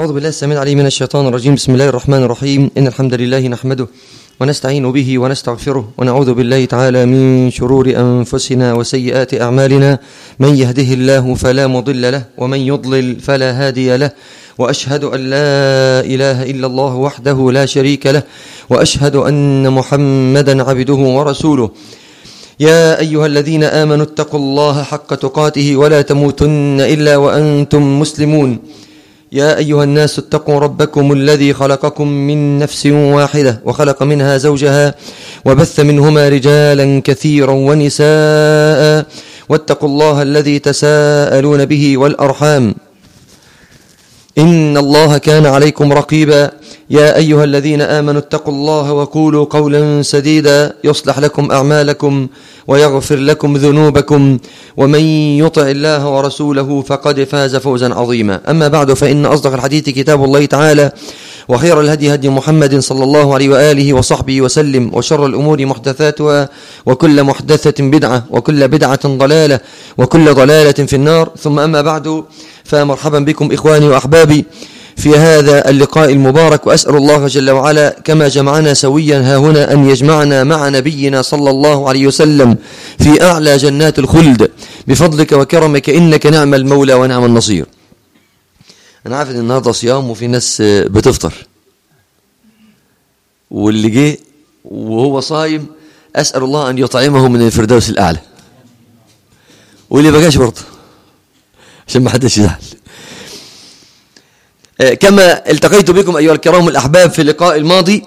أعوذ بالله السميع العليم من الشيطان الرجيم بسم الله الرحمن الرحيم إن الحمد لله نحمده ونستعين به ونستغفره ونعوذ بالله تعالى من شرور أنفسنا وسيئات أعمالنا من يهده الله فلا مضل له ومن يضلل فلا هادي له وأشهد أن لا إله إلا الله وحده لا شريك له وأشهد أن محمدا عبده ورسوله يا أيها الذين آمنوا اتقوا الله حق تقاته ولا تموتن إلا وأنتم مسلمون يا أيها الناس اتقوا ربكم الذي خلقكم من نفس واحدة وخلق منها زوجها وبث منهما رجالا كثيرا ونساء واتقوا الله الذي تساءلون به والأرحام إن الله كان عليكم رقيبا يا أيها الذين آمنوا اتقوا الله وقولوا قولا سديدا يصلح لكم أعمالكم ويغفر لكم ذنوبكم ومن يطع الله ورسوله فقد فاز فوزا عظيما أما بعد فإن أصدق الحديث كتاب الله تعالى وخير الهدي هدي محمد صلى الله عليه وآله وصحبه وسلم وشر الأمور محدثاتها وكل محدثة بدعة وكل بدعة ضلالة وكل ضلالة في النار ثم أما بعد فمرحبا بكم إخواني وأحبابي في هذا اللقاء المبارك وأسأل الله جل وعلا كما جمعنا سويا ها هنا أن يجمعنا مع نبينا صلى الله عليه وسلم في أعلى جنات الخلد بفضلك وكرمك إنك نعم المولى ونعم النصير أنا عارف إن النهاردة صيام وفي ناس بتفطر واللي جه وهو صايم أسأل الله أن يطعمه من الفردوس الأعلى واللي بقاش برضه عشان ما حدش يزعل كما التقيت بكم أيها الكرام الأحباب في اللقاء الماضي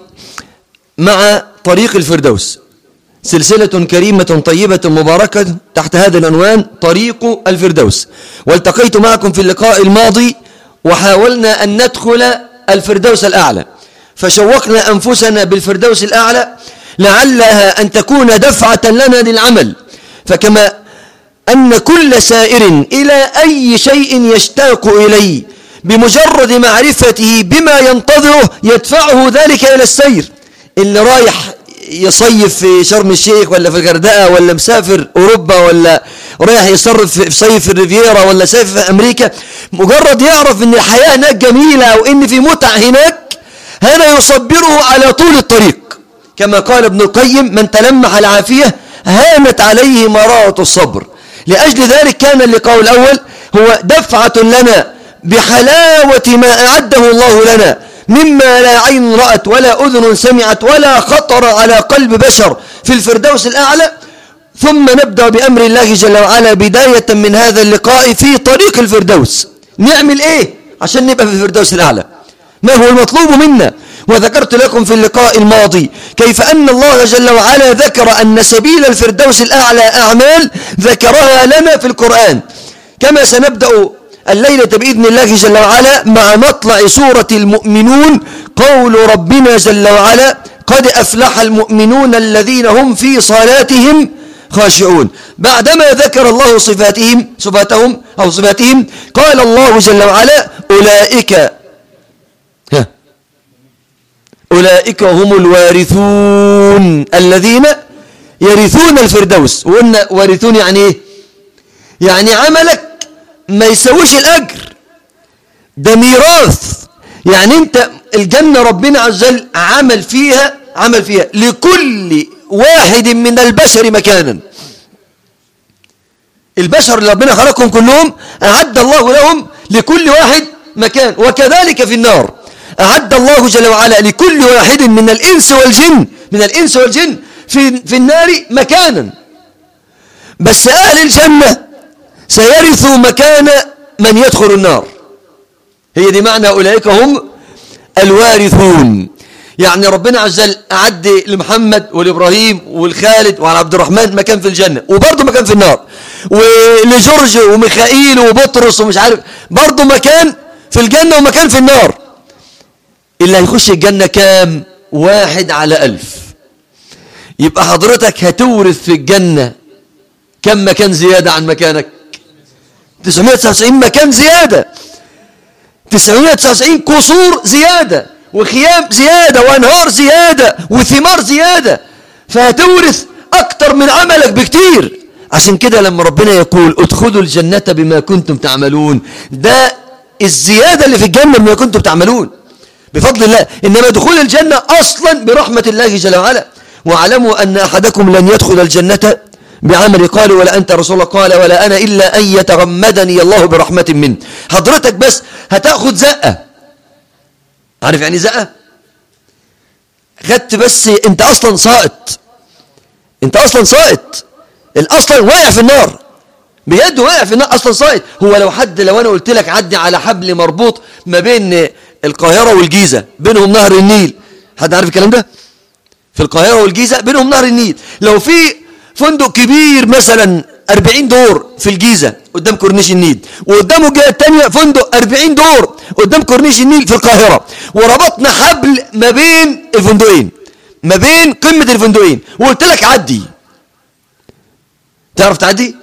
مع طريق الفردوس سلسلة كريمة طيبة مباركة تحت هذا العنوان طريق الفردوس والتقيت معكم في اللقاء الماضي وحاولنا أن ندخل الفردوس الأعلى فشوقنا أنفسنا بالفردوس الأعلى لعلها أن تكون دفعة لنا للعمل فكما أن كل سائر إلى أي شيء يشتاق إليه بمجرد معرفته بما ينتظره يدفعه ذلك إلى السير اللي رايح يصيف في شرم الشيخ ولا في الغردقة ولا مسافر أوروبا ولا رايح يصرف في صيف في الريفيرا ولا صيف في أمريكا مجرد يعرف أن الحياة هناك جميلة أو أن في متع هناك هذا يصبره على طول الطريق كما قال ابن القيم من تلمح العافية هانت عليه مرارة الصبر لأجل ذلك كان اللقاء الأول هو دفعة لنا بحلاوة ما أعده الله لنا مما لا عين رأت ولا أذن سمعت ولا خطر على قلب بشر في الفردوس الأعلى ثم نبدأ بأمر الله جل وعلا بداية من هذا اللقاء في طريق الفردوس نعمل إيه عشان نبقى في الفردوس الأعلى ما هو المطلوب منا وذكرت لكم في اللقاء الماضي كيف أن الله جل وعلا ذكر أن سبيل الفردوس الأعلى أعمال ذكرها لنا في القرآن كما سنبدأ الليلة بإذن الله جل وعلا مع مطلع سورة المؤمنون قول ربنا جل وعلا قد أفلح المؤمنون الذين هم في صلاتهم خاشعون بعدما ذكر الله صفاتهم صفاتهم أو صفاتهم قال الله جل وعلا أولئك ها أولئك هم الوارثون الذين يرثون الفردوس وقلنا وارثون يعني ايه يعني عملك ما يسويش الأجر ده ميراث يعني انت الجنة ربنا عز وجل عمل فيها عمل فيها لكل واحد من البشر مكانا البشر اللي ربنا خلقهم كلهم أعد الله لهم لكل واحد مكان وكذلك في النار أعد الله جل وعلا لكل واحد من الإنس والجن من الإنس والجن في, في النار مكانا بس أهل الجنة سيرثوا مكان من يدخل النار هي دي معنى أولئك هم الوارثون يعني ربنا عز وجل أعد لمحمد ولإبراهيم والخالد وعلى عبد الرحمن مكان في الجنة وبرضه مكان في النار ولجورج وميخائيل وبطرس ومش عارف برضه مكان في الجنة ومكان في النار اللي هيخش الجنة كام واحد على ألف يبقى حضرتك هتورث في الجنة كم مكان زيادة عن مكانك 999 مكان زيادة 999 قصور زيادة وخيام زيادة وانهار زيادة وثمار زيادة فهتورث أكتر من عملك بكتير عشان كده لما ربنا يقول ادخلوا الجنة بما كنتم تعملون ده الزيادة اللي في الجنة بما كنتم تعملون بفضل الله إنما دخول الجنة أصلا برحمة الله جل وعلا واعلموا أن أحدكم لن يدخل الجنة بعمل قالوا ولا أنت رسول الله قال ولا أنا إلا أن يتغمدني الله برحمة منه حضرتك بس هتأخذ زقة عارف يعني زقة خدت بس انت اصلا ساقط انت اصلا ساقط الاصلا واقع في النار بجد واقع في النار اصلا ساقط هو لو حد لو انا قلت لك عدي على حبل مربوط ما بين القاهرة والجيزة بينهم نهر النيل حد عارف الكلام ده في القاهرة والجيزة بينهم نهر النيل لو في فندق كبير مثلا 40 دور في الجيزة قدام كورنيش النيل وقدامه الجهة الثانية فندق 40 دور قدام كورنيش النيل في القاهرة وربطنا حبل ما بين الفندقين ما بين قمة الفندقين وقلت لك عدي تعرف تعدي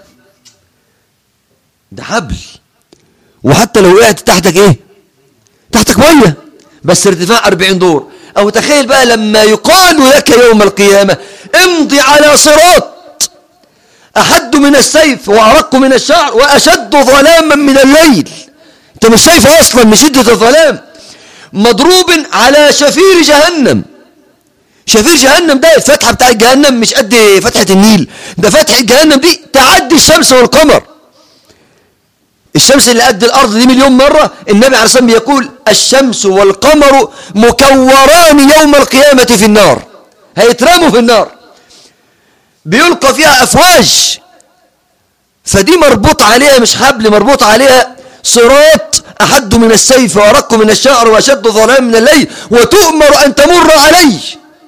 ده حبل وحتى لو وقعت تحتك ايه تحتك ميه بس ارتفاع 40 دور او تخيل بقى لما يقال لك يوم القيامة امضي على صراط أحد من السيف وأرق من الشعر وأشد ظلاما من الليل أنت مش شايف أصلا من شدة الظلام مضروب على شفير جهنم شفير جهنم ده الفتحة بتاع جهنم مش قد فتحة النيل ده فتحة جهنم دي تعدي الشمس والقمر الشمس اللي قد الأرض دي مليون مرة النبي عليه الصلاة والسلام يقول الشمس والقمر مكوران يوم القيامة في النار هيترموا في النار بيلقى فيها أفواج فدي مربوط عليها مش حبل مربوط عليها صراط أحد من السيف وأرق من الشعر وأشد ظلام من الليل وتؤمر أن تمر عليه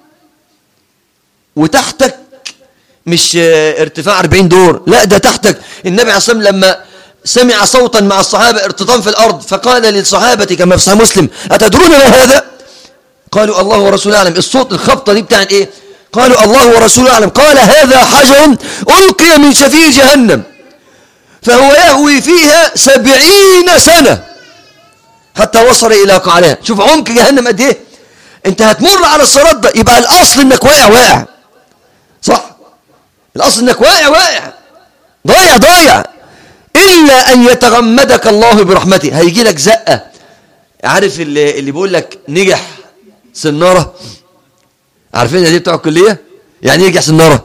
وتحتك مش ارتفاع 40 دور لا ده تحتك النبي عليه الصلاة والسلام لما سمع صوتا مع الصحابة ارتطام في الأرض فقال للصحابة كما في صحيح مسلم أتدرون ما هذا قالوا الله ورسوله أعلم الصوت الخبطة دي بتاعت إيه قالوا الله ورسوله أعلم قال هذا حجر ألقي من شفير جهنم فهو يهوي فيها سبعين سنة حتى وصل إلى قعرها شوف عمق جهنم قد إيه أنت هتمر على الصراط ده يبقى الأصل إنك واقع واقع صح الأصل إنك واقع واقع ضايع ضايع إلا أن يتغمدك الله برحمته هيجي لك زقة عارف اللي, اللي بيقول لك نجح سنارة عارفين دي بتوع الكلية يعني ينجح سنارة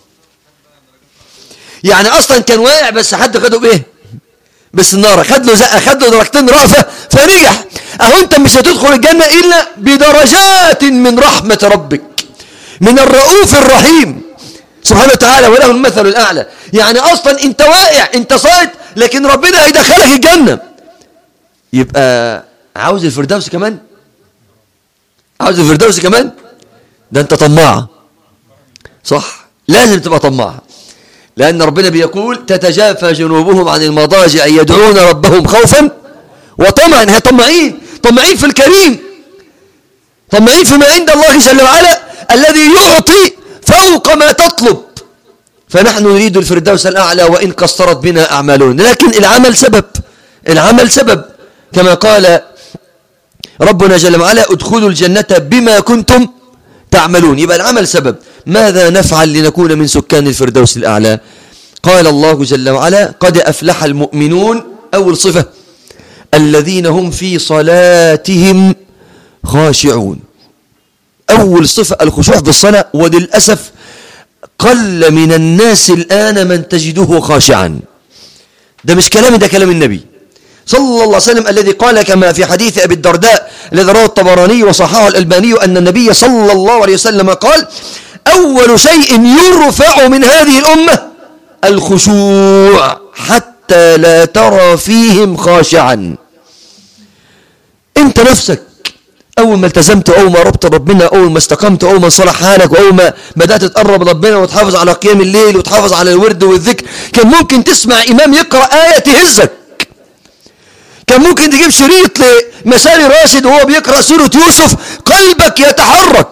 يعني أصلا كان واقع بس حد خده بإيه بالسنارة خد له زقة خد له درجتين رأفة فنجح أهو أنت مش هتدخل الجنة إلا بدرجات من رحمة ربك من الرؤوف الرحيم سبحانه وتعالى وله المثل الأعلى يعني أصلا أنت واقع أنت صائد لكن ربنا هيدخلك الجنة يبقى عاوز الفردوس كمان عاوز الفردوس كمان ده أنت طماع صح لازم تبقى طماع لأن ربنا بيقول تتجافى جنوبهم عن المضاجع يدعون ربهم خوفا وطمعا هي طمعين طمعين في الكريم طمعين فيما عند الله جل وعلا الذي يعطي فوق ما تطلب فنحن نريد الفردوس الأعلى وإن قصرت بنا أعمالنا لكن العمل سبب العمل سبب كما قال ربنا جل وعلا ادخلوا الجنة بما كنتم تعملون يبقى العمل سبب ماذا نفعل لنكون من سكان الفردوس الأعلى قال الله جل وعلا قد أفلح المؤمنون أول صفة الذين هم في صلاتهم خاشعون أول صفة الخشوع في الصلاة وللأسف قل من الناس الآن من تجده خاشعا ده مش كلامي ده كلام النبي صلى الله عليه وسلم الذي قال كما في حديث أبي الدرداء الذي رواه الطبراني وصححه الألباني أن النبي صلى الله عليه وسلم قال أول شيء يرفع من هذه الأمة الخشوع حتى لا ترى فيهم خاشعا انت نفسك أول ما التزمت أول ما ربط ربنا أول ما استقمت أول ما صلح حالك وأول ما بدأت تقرب ربنا وتحافظ على قيام الليل وتحافظ على الورد والذكر كان ممكن تسمع إمام يقرأ آية تهزك كان ممكن تجيب شريط لمساري راشد وهو بيقرأ سورة يوسف قلبك يتحرك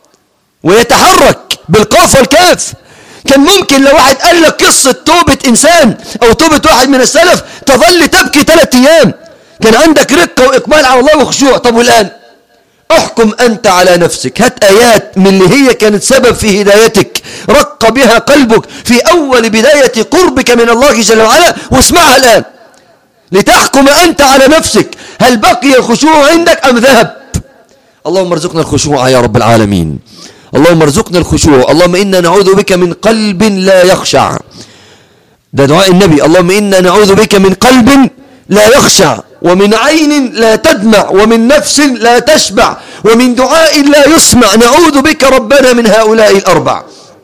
ويتحرك بالقاف والكاف كان ممكن لو واحد قال لك قصة توبة إنسان أو توبة واحد من السلف تظل تبكي ثلاثة أيام كان عندك رقة وإقبال على الله وخشوع طب والآن احكم أنت على نفسك هات آيات من اللي هي كانت سبب في هدايتك رق بها قلبك في أول بداية قربك من الله جل وعلا واسمعها الآن لتحكم أنت على نفسك هل بقي الخشوع عندك أم ذهب اللهم ارزقنا الخشوع يا رب العالمين اللهم ارزقنا الخشوع اللهم إنا نعوذ بك من قلب لا يخشع ده دعاء النبي اللهم إنا نعوذ بك من قلب لا يخشع ومن عين لا تدمع ومن نفس لا تشبع ومن دعاء لا يسمع نعوذ بك ربنا من هؤلاء الأربع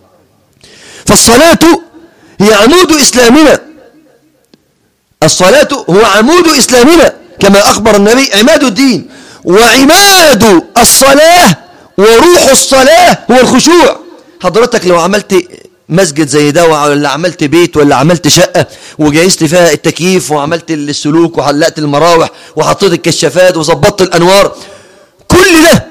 فالصلاة هي عمود إسلامنا الصلاة هو عمود إسلامنا كما أخبر النبي عماد الدين وعماد الصلاة وروح الصلاة هو الخشوع حضرتك لو عملت مسجد زي ده ولا عملت بيت ولا عملت شقة وجهزت فيها التكييف وعملت السلوك وحلقت المراوح وحطيت الكشافات وظبطت الأنوار كل ده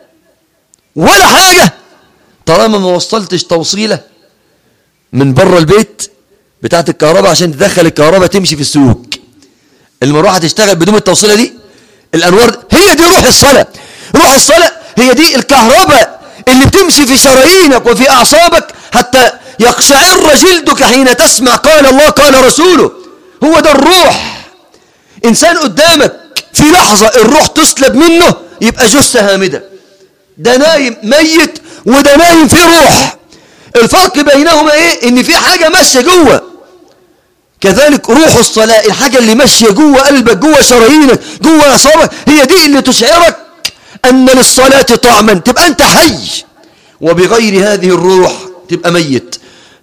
ولا حاجة طالما ما وصلتش توصيلة من بره البيت بتاعت الكهرباء عشان تدخل الكهرباء تمشي في السلوك المروحة تشتغل بدون التوصيلة دي الأنوار هي دي روح الصلاة روح الصلاة هي دي الكهرباء اللي بتمشي في شرايينك وفي أعصابك حتى يقشعر جلدك حين تسمع قال الله قال رسوله هو ده الروح إنسان قدامك في لحظة الروح تسلب منه يبقى جثة هامدة ده نايم ميت وده نايم فيه روح الفرق بينهما ايه ان في حاجة ماشية جوه كذلك روح الصلاة الحاجة اللي ماشية جوه قلبك جوه شرايينك جوه أعصابك هي دي اللي تشعرك أن للصلاة طعما تبقى أنت حي وبغير هذه الروح تبقى ميت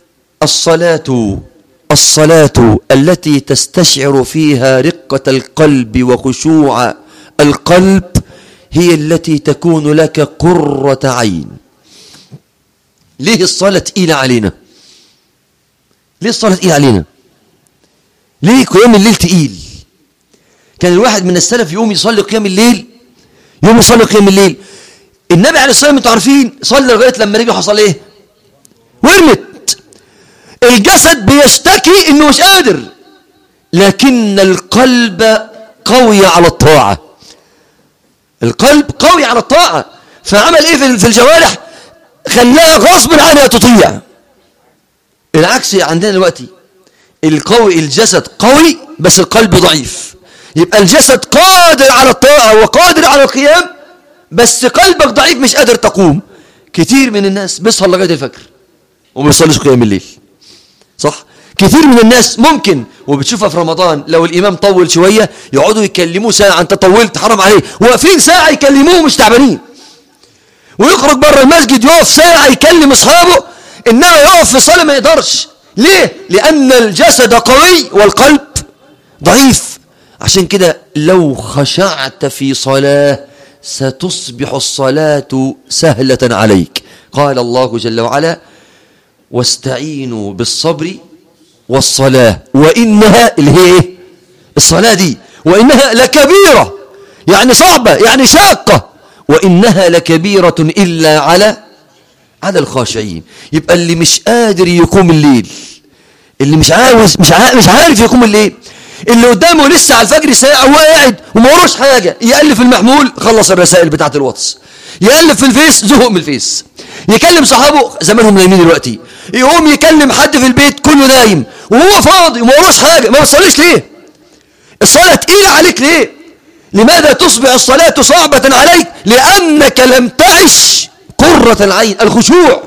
الصلاة الصلاة التي تستشعر فيها رقة القلب وخشوع القلب هي التي تكون لك قرة عين ليه الصلاة تقيلة علينا ليه الصلاة تقيلة علينا ليه قيام الليل تقيل كان الواحد من السلف يقوم يصلي قيام الليل يقوم يصلي قيام الليل النبي عليه الصلاة والسلام انتوا عارفين صلى لغاية لما رجع حصل ايه ورمت الجسد بيشتكي انه مش قادر لكن القلب قوي على الطاعة القلب قوي على الطاعة فعمل ايه في الجوارح خلاها غصب عنها تطيع العكس عندنا دلوقتي القوي الجسد قوي بس القلب ضعيف يبقى الجسد قادر على الطاعة وقادر على القيام بس قلبك ضعيف مش قادر تقوم كتير من الناس بيسهر لغاية الفجر وما بيصليش قيام الليل صح كتير من الناس ممكن وبتشوفها في رمضان لو الإمام طول شوية يقعدوا يكلموه ساعة أنت طولت حرام عليه واقفين ساعة يكلموه مش تعبانين ويخرج بره المسجد يقف ساعة يكلم أصحابه إنما يقف في الصلاة ما يقدرش ليه؟ لأن الجسد قوي والقلب ضعيف عشان كده لو خشعت في صلاة ستصبح الصلاة سهلة عليك قال الله جل وعلا واستعينوا بالصبر والصلاة وإنها اللي هي إيه؟ الصلاة دي وإنها لكبيرة يعني صعبة يعني شاقة وإنها لكبيرة إلا على على الخاشعين يبقى اللي مش قادر يقوم الليل اللي مش عاوز مش عارف, مش عارف يقوم الليل اللي قدامه لسه على الفجر ساعة وهو قاعد وما وروش حاجة يقلب في المحمول خلص الرسائل بتاعة الواتس يقلب في الفيس زهق من الفيس يكلم صحابه زمانهم نايمين دلوقتي يقوم يكلم حد في البيت كله نايم وهو فاضي وما وروش حاجة ما بتصليش ليه الصلاة تقيلة عليك ليه لماذا تصبح الصلاة صعبة عليك لأنك لم تعش قرة العين الخشوع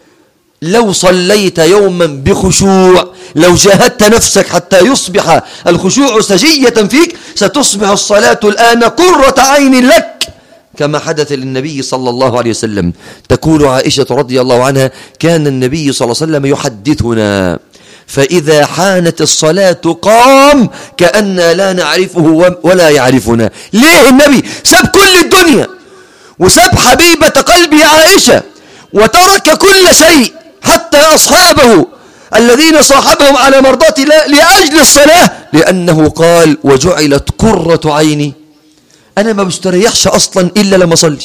لو صليت يوما بخشوع لو جاهدت نفسك حتى يصبح الخشوع سجية فيك ستصبح الصلاة الآن قرة عين لك كما حدث للنبي صلى الله عليه وسلم تقول عائشة رضي الله عنها كان النبي صلى الله عليه وسلم يحدثنا فإذا حانت الصلاة قام كأن لا نعرفه ولا يعرفنا ليه النبي ساب كل الدنيا وساب حبيبة قلبي عائشة وترك كل شيء حتى أصحابه الذين صاحبهم على مرضات الله لأجل الصلاة لأنه قال وجعلت قرة عيني أنا ما بستريحش أصلا إلا لما أصلي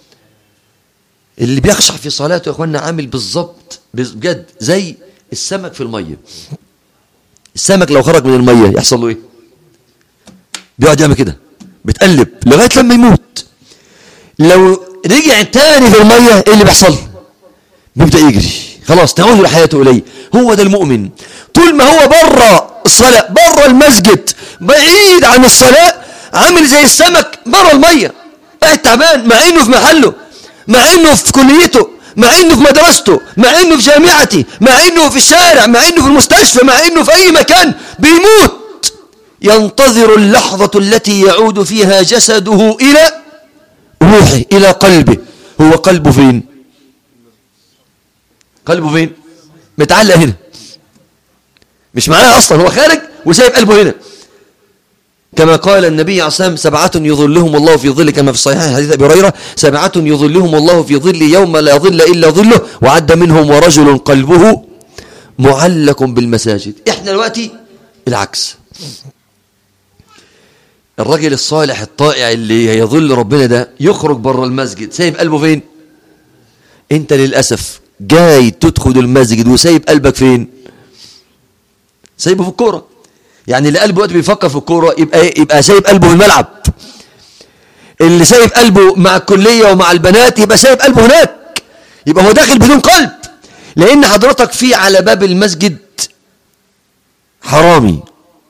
اللي بيخشع في صلاته يا أخوانا عامل بالظبط بجد زي السمك في المية السمك لو خرج من المية يحصل له إيه بيقعد يعمل كده بتقلب لغاية لما يموت لو رجع تاني في المية إيه اللي بيحصل بيبدأ يجري خلاص تعود حياته إليه هو ده المؤمن طول ما هو بره الصلاة بره المسجد بعيد عن الصلاة عامل زي السمك بره المية قاعد تعبان مع انه في محله مع انه في كليته مع انه في مدرسته مع انه في جامعتي مع انه في الشارع مع انه في المستشفى مع انه في اي مكان بيموت ينتظر اللحظة التي يعود فيها جسده الى روحه الى قلبه هو قلبه فين قلبه فين متعلق هنا مش معاه اصلا هو خارج وسايب قلبه هنا كما قال النبي عليه الصلاة والسلام سبعة يظلهم الله في ظل كما في الصحيحين حديث أبي هريرة سبعة يظلهم الله في ظل يوم لا ظل إلا ظله وعد منهم ورجل قلبه معلق بالمساجد احنا دلوقتي العكس الرجل الصالح الطائع اللي يظل ربنا ده يخرج بره المسجد سايب قلبه فين انت للأسف جاي تدخل المسجد وسايب قلبك فين سايبه في الكوره يعني اللي قلبه وقت بيفكر في الكورة يبقى يبقى سايب قلبه في الملعب اللي سايب قلبه مع الكلية ومع البنات يبقى سايب قلبه هناك يبقى هو داخل بدون قلب لأن حضرتك في على باب المسجد حرامي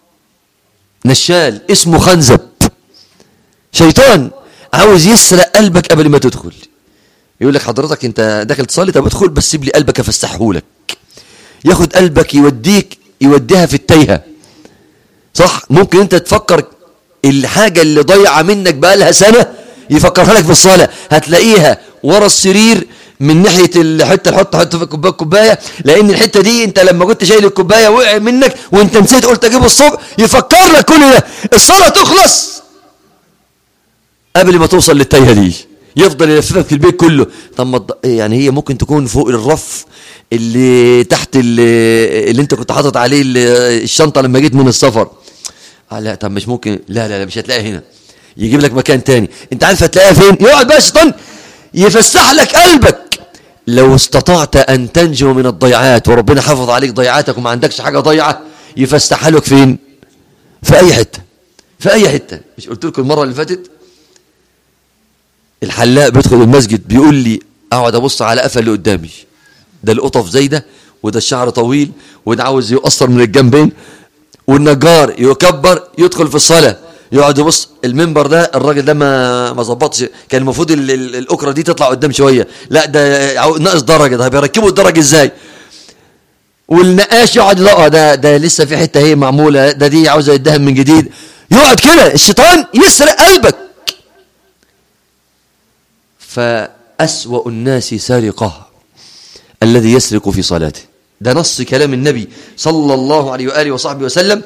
نشال اسمه خنزب شيطان عاوز يسرق قلبك قبل ما تدخل يقول لك حضرتك انت داخل تصلي طب ادخل بس سيب لي قلبك افسحه لك ياخد قلبك يوديك يوديها في التايهه صح ممكن انت تفكر الحاجة اللي ضيعة منك بقالها سنة يفكرها لك في الصلاة هتلاقيها ورا السرير من ناحية الحتة اللي حط حط في الكوباية كوباية لأن الحتة دي أنت لما كنت شايل الكوباية وقع منك وأنت نسيت قلت أجيبه الصبح يفكر لك كل ده الصلاة تخلص قبل ما توصل للتايهة دي يفضل يلففك في البيت كله طب ما يعني هي ممكن تكون فوق الرف اللي تحت اللي, اللي انت كنت حاطط عليه الشنطة لما جيت من السفر آه لا طب مش ممكن لا لا لا مش هتلاقيها هنا يجيب لك مكان تاني انت عارف هتلاقيها فين يقعد بقى الشيطان يفسح لك قلبك لو استطعت ان تنجو من الضيعات وربنا حافظ عليك ضيعاتك وما عندكش حاجة ضيعة يفسحها لك فين في اي حتة في اي حتة مش قلت لكم المرة اللي فاتت الحلاق بيدخل المسجد بيقول لي اقعد ابص على قفا اللي قدامي ده القطف زايده وده الشعر طويل وده عاوز يقصر من الجنبين والنجار يكبر يدخل في الصلاة يقعد يبص المنبر ده الراجل ده ما ما ظبطش كان المفروض الاكره دي تطلع قدام شويه لا ده ناقص درجه ده بيركبوا الدرج ازاي والنقاش يقعد لا ده ده لسه في حته هي معموله ده دي عاوزه يدهن من جديد يقعد كده الشيطان يسرق قلبك فأسوأ الناس سرقة الذي يسرق في صلاته ده نص كلام النبي صلى الله عليه وآله وصحبه وسلم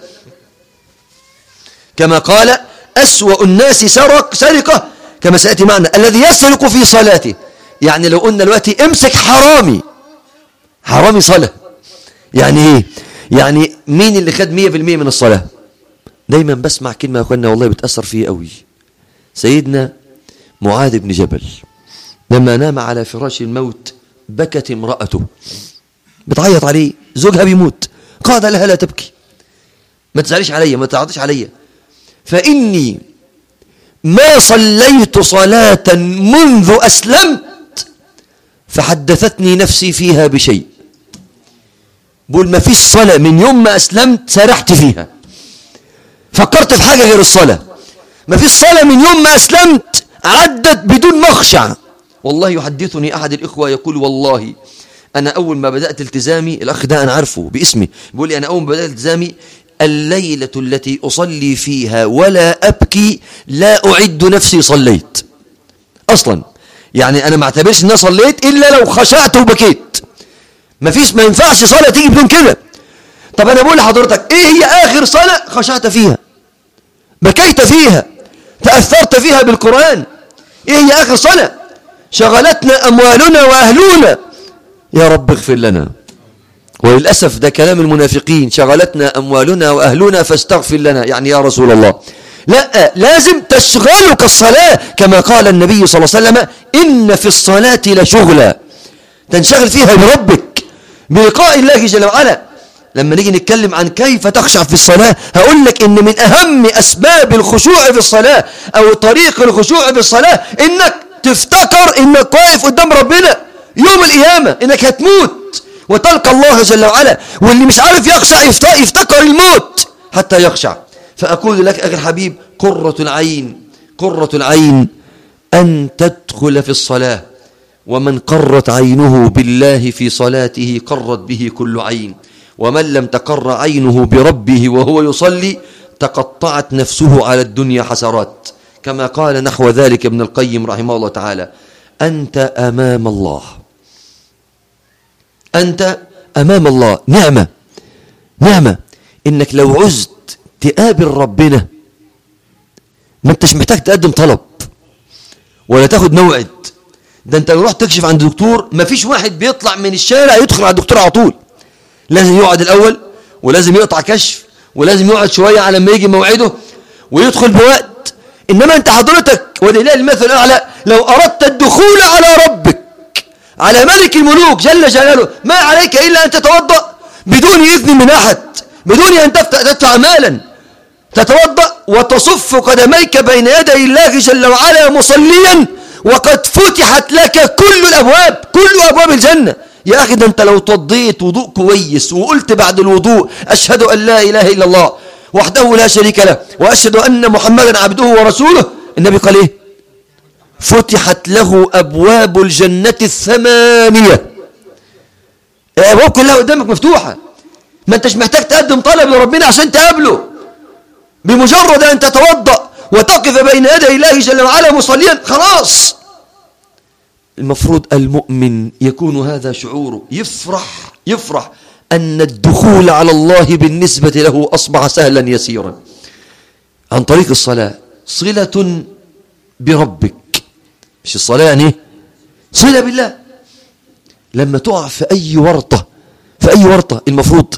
كما قال أسوأ الناس سرق سرقة كما سيأتي معنا الذي يسرق في صلاته يعني لو قلنا دلوقتي امسك حرامي حرامي صلاة يعني ايه يعني مين اللي خد مية في المية من الصلاة دايما بسمع كلمة يا اخوانا والله بتأثر فيه قوي سيدنا معاذ بن جبل لما نام على فراش الموت بكت امرأته بتعيط عليه زوجها بيموت قال لها لا تبكي ما تزعليش عليا ما تعطيش عليا فإني ما صليت صلاة منذ أسلمت فحدثتني نفسي فيها بشيء بقول ما فيش صلاة من يوم ما أسلمت سرحت فيها فكرت في حاجة غير الصلاة ما فيش صلاة من يوم ما أسلمت عدت بدون مخشع والله يحدثني أحد الإخوة يقول والله أنا أول ما بدأت التزامي الأخ ده أنا عارفه باسمي بيقول لي أنا أول ما بدأت التزامي الليلة التي أصلي فيها ولا أبكي لا أعد نفسي صليت أصلا يعني أنا ما اعتبرش أن أنا صليت إلا لو خشعت وبكيت ما فيش ما ينفعش صلاة تيجي بدون كده طب أنا بقول لحضرتك إيه هي آخر صلاة خشعت فيها بكيت فيها تأثرت فيها بالقرآن إيه هي آخر صلاة شغلتنا أموالنا وأهلنا يا رب اغفر لنا وللأسف ده كلام المنافقين شغلتنا أموالنا وأهلنا فاستغفر لنا يعني يا رسول الله لا لازم تشغلك الصلاة كما قال النبي صلى الله عليه وسلم إن في الصلاة لشغلا تنشغل فيها بربك بلقاء الله جل وعلا لما نيجي نتكلم عن كيف تخشع في الصلاة هقول لك إن من أهم أسباب الخشوع في الصلاة أو طريق الخشوع في الصلاة إنك تفتكر إنك واقف قدام ربنا يوم القيامة إنك هتموت وتلقى الله جل وعلا واللي مش عارف يخشع يفتكر الموت حتى يخشع فأقول لك أخي الحبيب قرة العين قرة العين أن تدخل في الصلاة ومن قرت عينه بالله في صلاته قرت به كل عين ومن لم تقر عينه بربه وهو يصلي تقطعت نفسه على الدنيا حسرات كما قال نحو ذلك ابن القيم رحمه الله تعالى أنت أمام الله أنت أمام الله نعمة نعمة إنك لو عزت تقابل ربنا ما انتش محتاج تقدم طلب ولا تاخد موعد ده انت لو رحت تكشف عند دكتور ما فيش واحد بيطلع من الشارع يدخل على الدكتور على طول لازم يقعد الأول ولازم يقطع كشف ولازم يقعد شوية على ما يجي موعده ويدخل بوقت إنما أنت حضرتك ولله المثل الأعلى لو أردت الدخول على ربك على ملك الملوك جل جلاله ما عليك إلا أن تتوضأ بدون إذن من أحد بدون أن تدفع مالا تتوضأ وتصف قدميك بين يدي الله جل وعلا مصليا وقد فتحت لك كل الأبواب كل أبواب الجنة يا أخي ده أنت لو توضيت وضوء كويس وقلت بعد الوضوء أشهد أن لا إله إلا الله وحده لا شريك له وأشهد أن محمدا عبده ورسوله النبي قال إيه فتحت له أبواب الجنة الثمانية الأبواب كلها قدامك مفتوحة ما أنتش محتاج تقدم طلب لربنا عشان تقابله بمجرد أن تتوضأ وتقف بين يدي الله جل وعلا مصليا خلاص المفروض المؤمن يكون هذا شعوره يفرح يفرح أن الدخول على الله بالنسبة له أصبح سهلا يسيرا عن طريق الصلاة صلة بربك مش الصلاة يعني صلة بالله لما تقع في أي ورطة في أي ورطة المفروض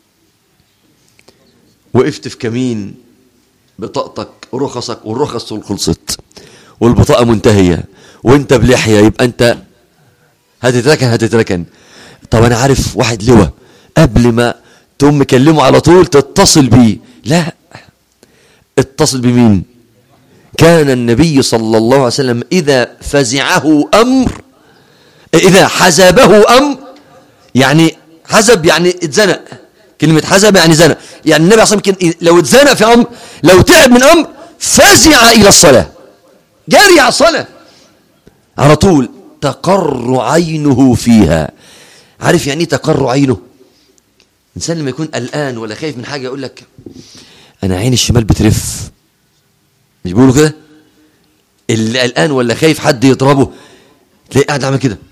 وقفت في كمين بطاقتك ورخصك والرخص خلصت والبطاقة منتهية وانت بلحية يبقى انت هتتركن هتتركن طب انا عارف واحد لواء قبل ما تقوم مكلمه على طول تتصل بيه لا اتصل بمين كان النبي صلى الله عليه وسلم إذا فزعه أمر إذا حزبه أمر يعني حزب يعني اتزنق كلمة حزب يعني زنق يعني النبي صلى الله عليه وسلم لو اتزنق في أمر لو تعب من أمر فزع إلى الصلاة جاري على الصلاة على طول تقر عينه فيها عارف يعني ايه تقر عينه الإنسان لما يكون قلقان ولا خايف من حاجة يقول لك أنا عيني الشمال بترف مش بيقولوا كده اللي قلقان ولا خايف حد يضربه تلاقيه قاعد عامل كده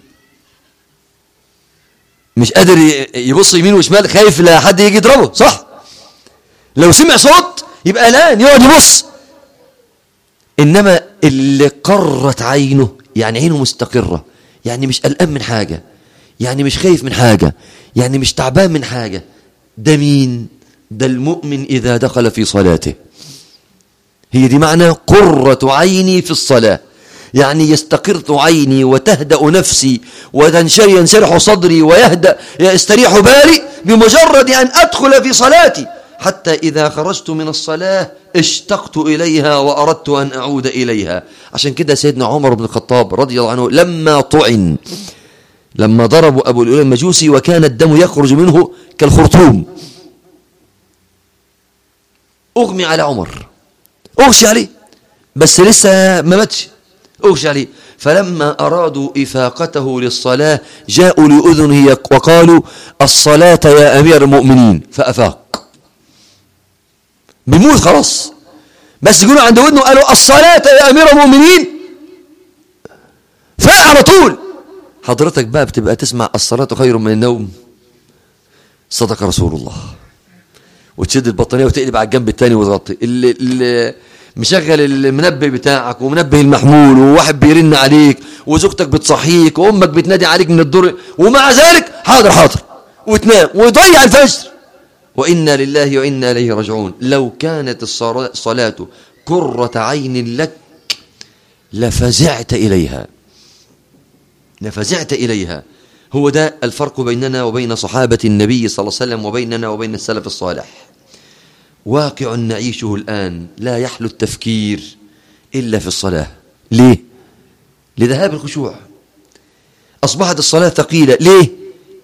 مش قادر يبص يمين وشمال خايف لا حد يجي يضربه صح لو سمع صوت يبقى قلقان يقعد يبص انما اللي قرت عينه يعني عينه مستقره يعني مش قلقان من حاجه يعني مش خايف من حاجه يعني مش تعبان من حاجه ده مين ده المؤمن اذا دخل في صلاته هي دي معنى قرة عيني في الصلاة يعني يستقر عيني وتهدأ نفسي وتنشري ينشرح صدري ويهدأ يستريح بالي بمجرد أن أدخل في صلاتي حتى إذا خرجت من الصلاة اشتقت إليها وأردت أن أعود إليها عشان كده سيدنا عمر بن الخطاب رضي الله عنه لما طعن لما ضربوا أبو الأولى المجوسي وكان الدم يخرج منه كالخرطوم أغمي على عمر أغشي عليه بس لسه ما ماتش أغشي عليه فلما أرادوا إفاقته للصلاة جاءوا لأذنه وقالوا الصلاة يا أمير المؤمنين فأفاق بيموت خلاص بس يقولوا عند ودنه قالوا الصلاة يا أمير المؤمنين فاق على طول حضرتك بقى بتبقى تسمع الصلاة خير من النوم صدق رسول الله وتشد البطانية وتقلب على الجنب التاني وتغطي اللي, اللي مشغل المنبه بتاعك ومنبه المحمول وواحد بيرن عليك وزوجتك بتصحيك وامك بتنادي عليك من الدور ومع ذلك حاضر حاضر وتنام ويضيع الفجر وإنا لله وإنا إليه راجعون لو كانت الصلاة قرة عين لك لفزعت إليها لفزعت إليها هو ده الفرق بيننا وبين صحابة النبي صلى الله عليه وسلم وبيننا وبين السلف الصالح واقع نعيشه الآن لا يحلو التفكير إلا في الصلاة ليه؟ لذهاب الخشوع أصبحت الصلاة ثقيلة ليه؟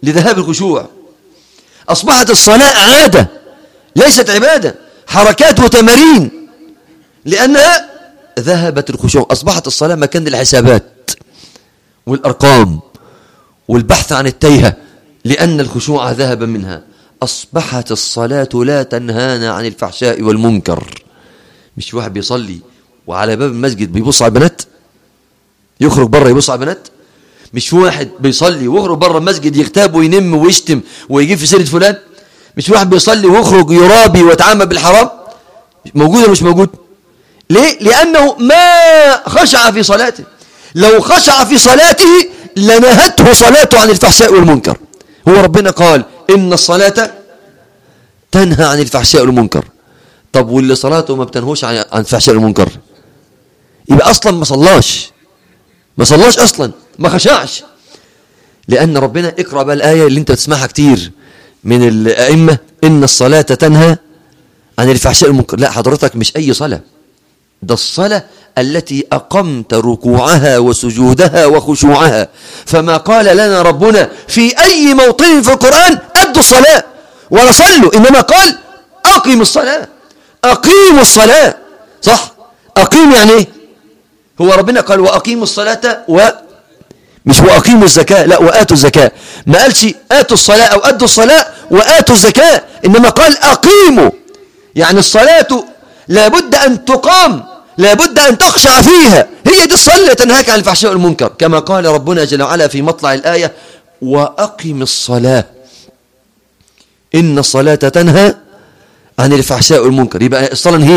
لذهاب الخشوع أصبحت الصلاة عادة ليست عبادة حركات وتمارين لأنها ذهبت الخشوع أصبحت الصلاة مكان الحسابات والأرقام والبحث عن التيهة لأن الخشوع ذهب منها أصبحت الصلاة لا تنهانا عن الفحشاء والمنكر مش واحد بيصلي وعلى باب المسجد بيبص على البنات يخرج بره يبص على البنات مش واحد بيصلي ويخرج بره المسجد يغتاب وينم ويشتم ويجيب في سيرة فلان مش واحد بيصلي ويخرج يرابي ويتعامل بالحرام موجود ولا مش موجود ليه لأنه ما خشع في صلاته لو خشع في صلاته لنهته صلاته عن الفحشاء والمنكر هو ربنا قال إن الصلاة تنهى عن الفحشاء والمنكر طب واللي صلاته ما بتنهوش عن عن الفحشاء والمنكر يبقى أصلا ما صلاش ما صلاش أصلا ما خشعش لأن ربنا اقرأ بقى الآية اللي انت بتسمعها كتير من الأئمة إن الصلاة تنهى عن الفحشاء والمنكر لا حضرتك مش أي صلاة ده الصلاة التي أقمت ركوعها وسجودها وخشوعها فما قال لنا ربنا في أي موطن في القرآن أدوا الصلاة ولا صلوا إنما قال أقيم الصلاة أقيموا الصلاة صح أقيم يعني إيه هو ربنا قال وأقيموا الصلاة و مش وأقيموا الزكاة لا وآتوا الزكاة ما قالش آتوا الصلاة أو أدوا الصلاة وآتوا الزكاة إنما قال أقيموا يعني الصلاة لابد أن تقام لابد أن تخشع فيها هي دي الصلاة تنهاك عن الفحشاء والمنكر كما قال ربنا جل وعلا في مطلع الآية وأقم الصلاة إن الصلاة تنهى عن الفحشاء والمنكر يبقى الصلاة هي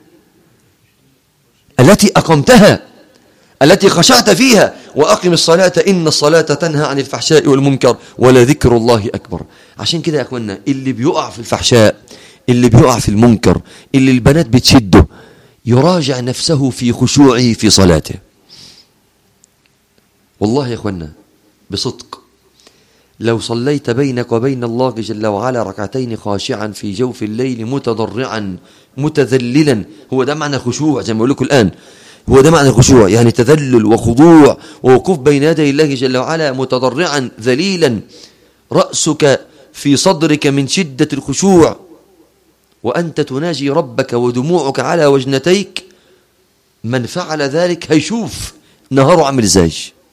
التي أقمتها التي خشعت فيها وأقم الصلاة إن الصلاة تنهى عن الفحشاء والمنكر ولذكر الله أكبر عشان كده يا أخوانا اللي بيقع في الفحشاء اللي بيقع في المنكر اللي البنات بتشده يراجع نفسه في خشوعه في صلاته والله يا أخوانا بصدق لو صليت بينك وبين الله جل وعلا ركعتين خاشعا في جوف الليل متضرعا متذللا هو ده معنى الخشوع زي ما بقول لكم الآن هو ده معنى الخشوع يعني تذلل وخضوع ووقوف بين يدي الله جل وعلا متضرعا ذليلا رأسك في صدرك من شدة الخشوع وأنت تناجي ربك ودموعك على وجنتيك من فعل ذلك هيشوف نهاره عامل ازاي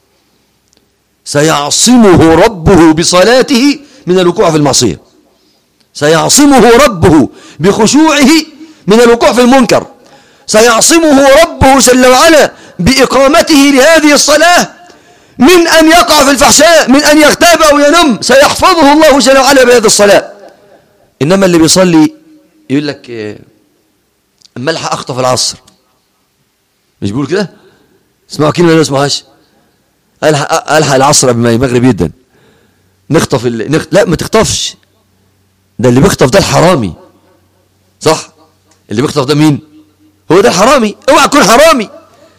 سيعصمه ربه بصلاته من الوقوع في المعصية سيعصمه ربه بخشوعه من الوقوع في المنكر سيعصمه ربه جل وعلا بإقامته لهذه الصلاة من أن يقع في الفحشاء من أن يغتاب أو ينم سيحفظه الله جل وعلا بهذه الصلاة إنما اللي بيصلي يقول لك اما الحق اخطف العصر مش بيقول كده اسمعوا كلمه ولا ما اسمعهاش الحق الحق العصر قبل ما المغرب يدن نخطف ال... نخ... لا ما تخطفش ده اللي بيخطف ده الحرامي صح اللي بيخطف ده مين هو ده الحرامي اوعى تكون حرامي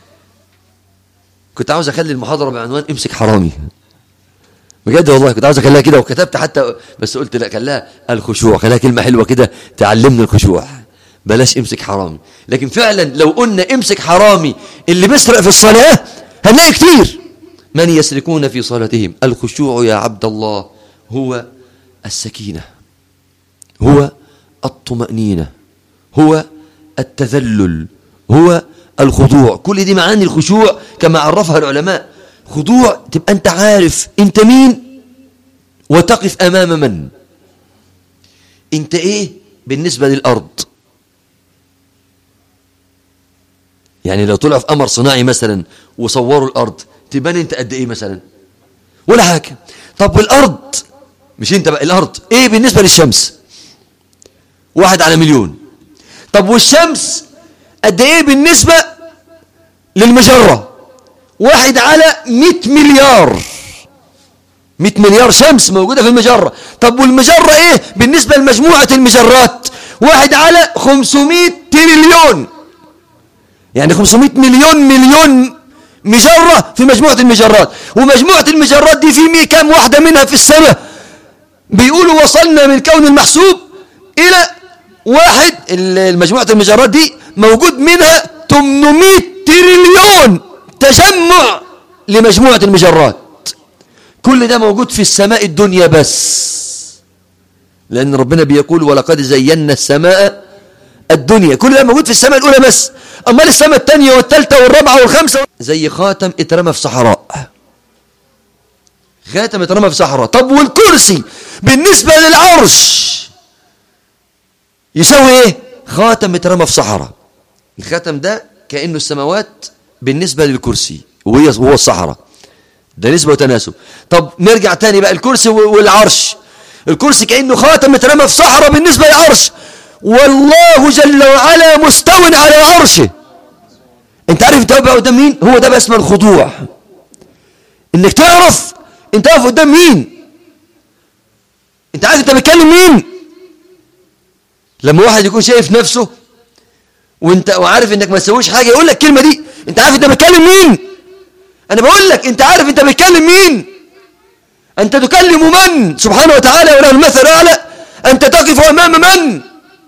كنت عاوز اخلي المحاضره بعنوان امسك حرامي بجد والله كنت عاوز اخليها كده وكتبت حتى بس قلت لا خليها الخشوع خليها كلمه حلوه كده تعلمنا الخشوع بلاش امسك حرامي لكن فعلا لو قلنا امسك حرامي اللي بيسرق في الصلاه هنلاقي كتير من يسرقون في صلاتهم الخشوع يا عبد الله هو السكينه هو الطمانينه هو التذلل هو الخضوع كل دي معاني الخشوع كما عرفها العلماء خضوع تبقى انت عارف انت مين وتقف امام من انت ايه بالنسبة للارض يعني لو طلع في قمر صناعي مثلا وصوروا الارض تبان انت قد ايه مثلا ولا حاجة طب والارض مش انت بقى الارض ايه بالنسبة للشمس واحد على مليون طب والشمس قد ايه بالنسبة للمجرة واحد على 100 مليار 100 مليار شمس موجودة في المجرة طب والمجرة ايه بالنسبة لمجموعة المجرات واحد على 500 تريليون يعني 500 مليون مليون مجرة في مجموعة المجرات ومجموعة المجرات دي في مية كام واحدة منها في السنة بيقولوا وصلنا من الكون المحسوب إلى واحد المجموعة المجرات دي موجود منها 800 تريليون تجمع لمجموعة المجرات كل ده موجود في السماء الدنيا بس لأن ربنا بيقول ولقد زينا السماء الدنيا كل ده موجود في السماء الأولى بس أما السماء الثانية والثالثة والرابعة والخامسة زي خاتم اترمى في صحراء خاتم اترمى في صحراء طب والكرسي بالنسبة للعرش يساوي ايه خاتم اترمى في صحراء الخاتم ده كأنه السماوات بالنسبة للكرسي وهي وهو الصحراء ده نسبة وتناسب طب نرجع تاني بقى الكرسي والعرش الكرسي كأنه خاتم اترمى في صحراء بالنسبة للعرش والله جل وعلا مستو على عرشه انت عارف انت بقى قدام مين هو ده بقى اسمه الخضوع انك تعرف انت واقف قدام مين انت عارف انت بتكلم مين لما واحد يكون شايف نفسه وانت وعارف انك ما تسويش حاجه يقول لك الكلمه دي انت عارف انت بتكلم مين انا بقول لك انت عارف انت بتكلم مين انت تكلم من سبحانه وتعالى وله المثل الاعلى انت تقف امام من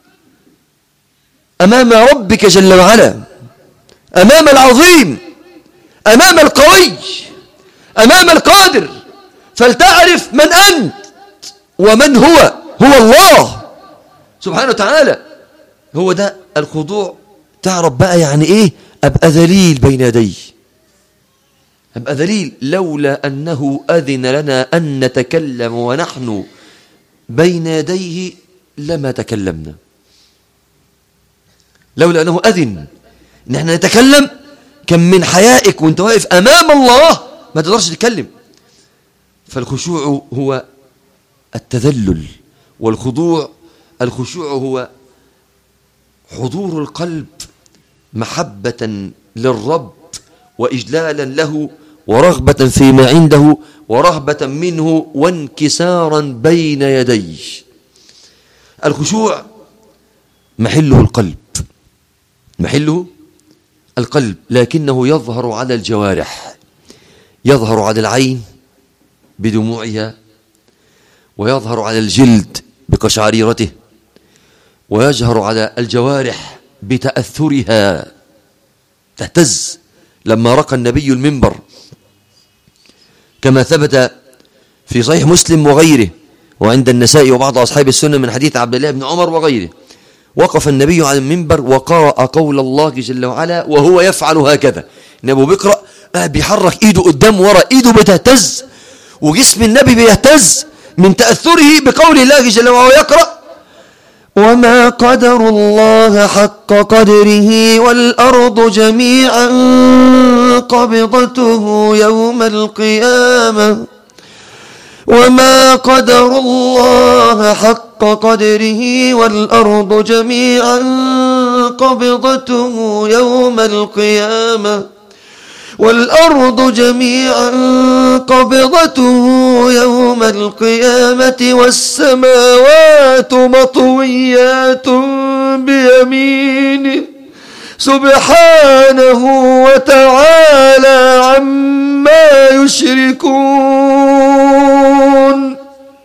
امام ربك جل وعلا امام العظيم امام القوي امام القادر فلتعرف من انت ومن هو هو الله سبحانه وتعالى هو ده الخضوع تعرف بقى يعني ايه ابقى ذليل بين يديه ابقى ذليل لولا انه اذن لنا ان نتكلم ونحن بين يديه لما تكلمنا لولا انه اذن ان احنا نتكلم كم من حيائك وانت واقف امام الله ما تقدرش تتكلم فالخشوع هو التذلل والخضوع الخشوع هو حضور القلب محبة للرب وإجلالا له ورغبة فيما عنده ورهبة منه وانكسارا بين يديه الخشوع محله القلب محله القلب لكنه يظهر على الجوارح يظهر على العين بدموعها ويظهر على الجلد بقشعريرته ويجهر على الجوارح بتأثرها تهتز لما رقى النبي المنبر كما ثبت في صحيح مسلم وغيره وعند النساء وبعض أصحاب السنة من حديث عبد الله بن عمر وغيره وقف النبي على المنبر وقرأ قول الله جل وعلا وهو يفعل هكذا النبي بيقرأ بيحرك ايده قدام ورا ايده بتهتز وجسم النبي بيهتز من تأثره بقول الله جل وعلا يقرأ وما قدر الله حق قدره والأرض جميعا قبضته يوم القيامة وما قدر الله حق قدره والأرض جميعا قبضته يوم القيامة والأرض جميعا قبضته يوم القيامة والسماوات مطويات بيمينه سبحانه وتعالى عما يشركون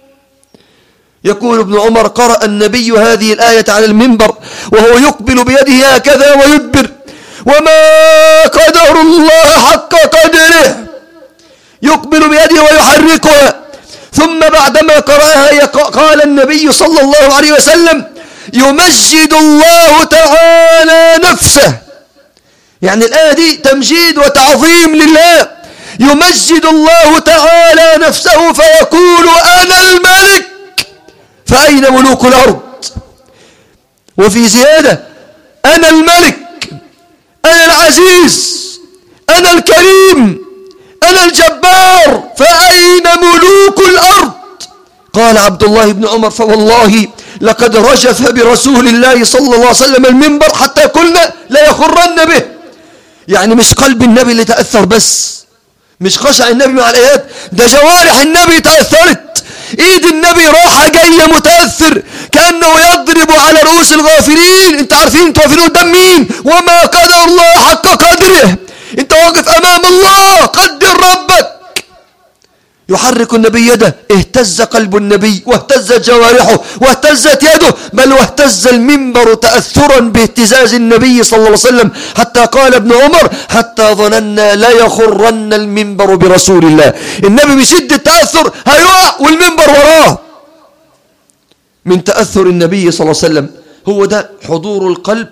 يقول ابن عمر قرأ النبي هذه الآية على المنبر وهو يقبل بيده هكذا ويدبر وما قدر الله حق قدره يقبل بيده ويحركها ثم بعدما قرأها قال النبي صلى الله عليه وسلم يمجد الله تعالى نفسه يعني الآية دي تمجيد وتعظيم لله يمجد الله تعالى نفسه فيقول أنا الملك فأين ملوك الأرض وفي زيادة أنا الملك أنا العزيز أنا الكريم أنا الجبار فأين ملوك الأرض قال عبد الله بن عمر فوالله لقد رجف برسول الله صلى الله عليه وسلم المنبر حتى قلنا لا يخرن به يعني مش قلب النبي اللي تأثر بس مش خشع النبي مع الآيات ده جوارح النبي تأثرت ايد النبي راحة جاية متأثر كأنه يضرب على رؤوس الغافلين انت عارفين انتوا واقفين قدام مين وما قدر الله حق قدره انت واقف امام الله قدر ربك يحرك النبي يده اهتز قلب النبي واهتزت جوارحه واهتزت يده بل واهتز المنبر تأثرا باهتزاز النبي صلى الله عليه وسلم حتى قال ابن عمر حتى ظننا لا يخرن المنبر برسول الله النبي بشدة تأثر هيقع والمنبر وراه من تأثر النبي صلى الله عليه وسلم هو ده حضور القلب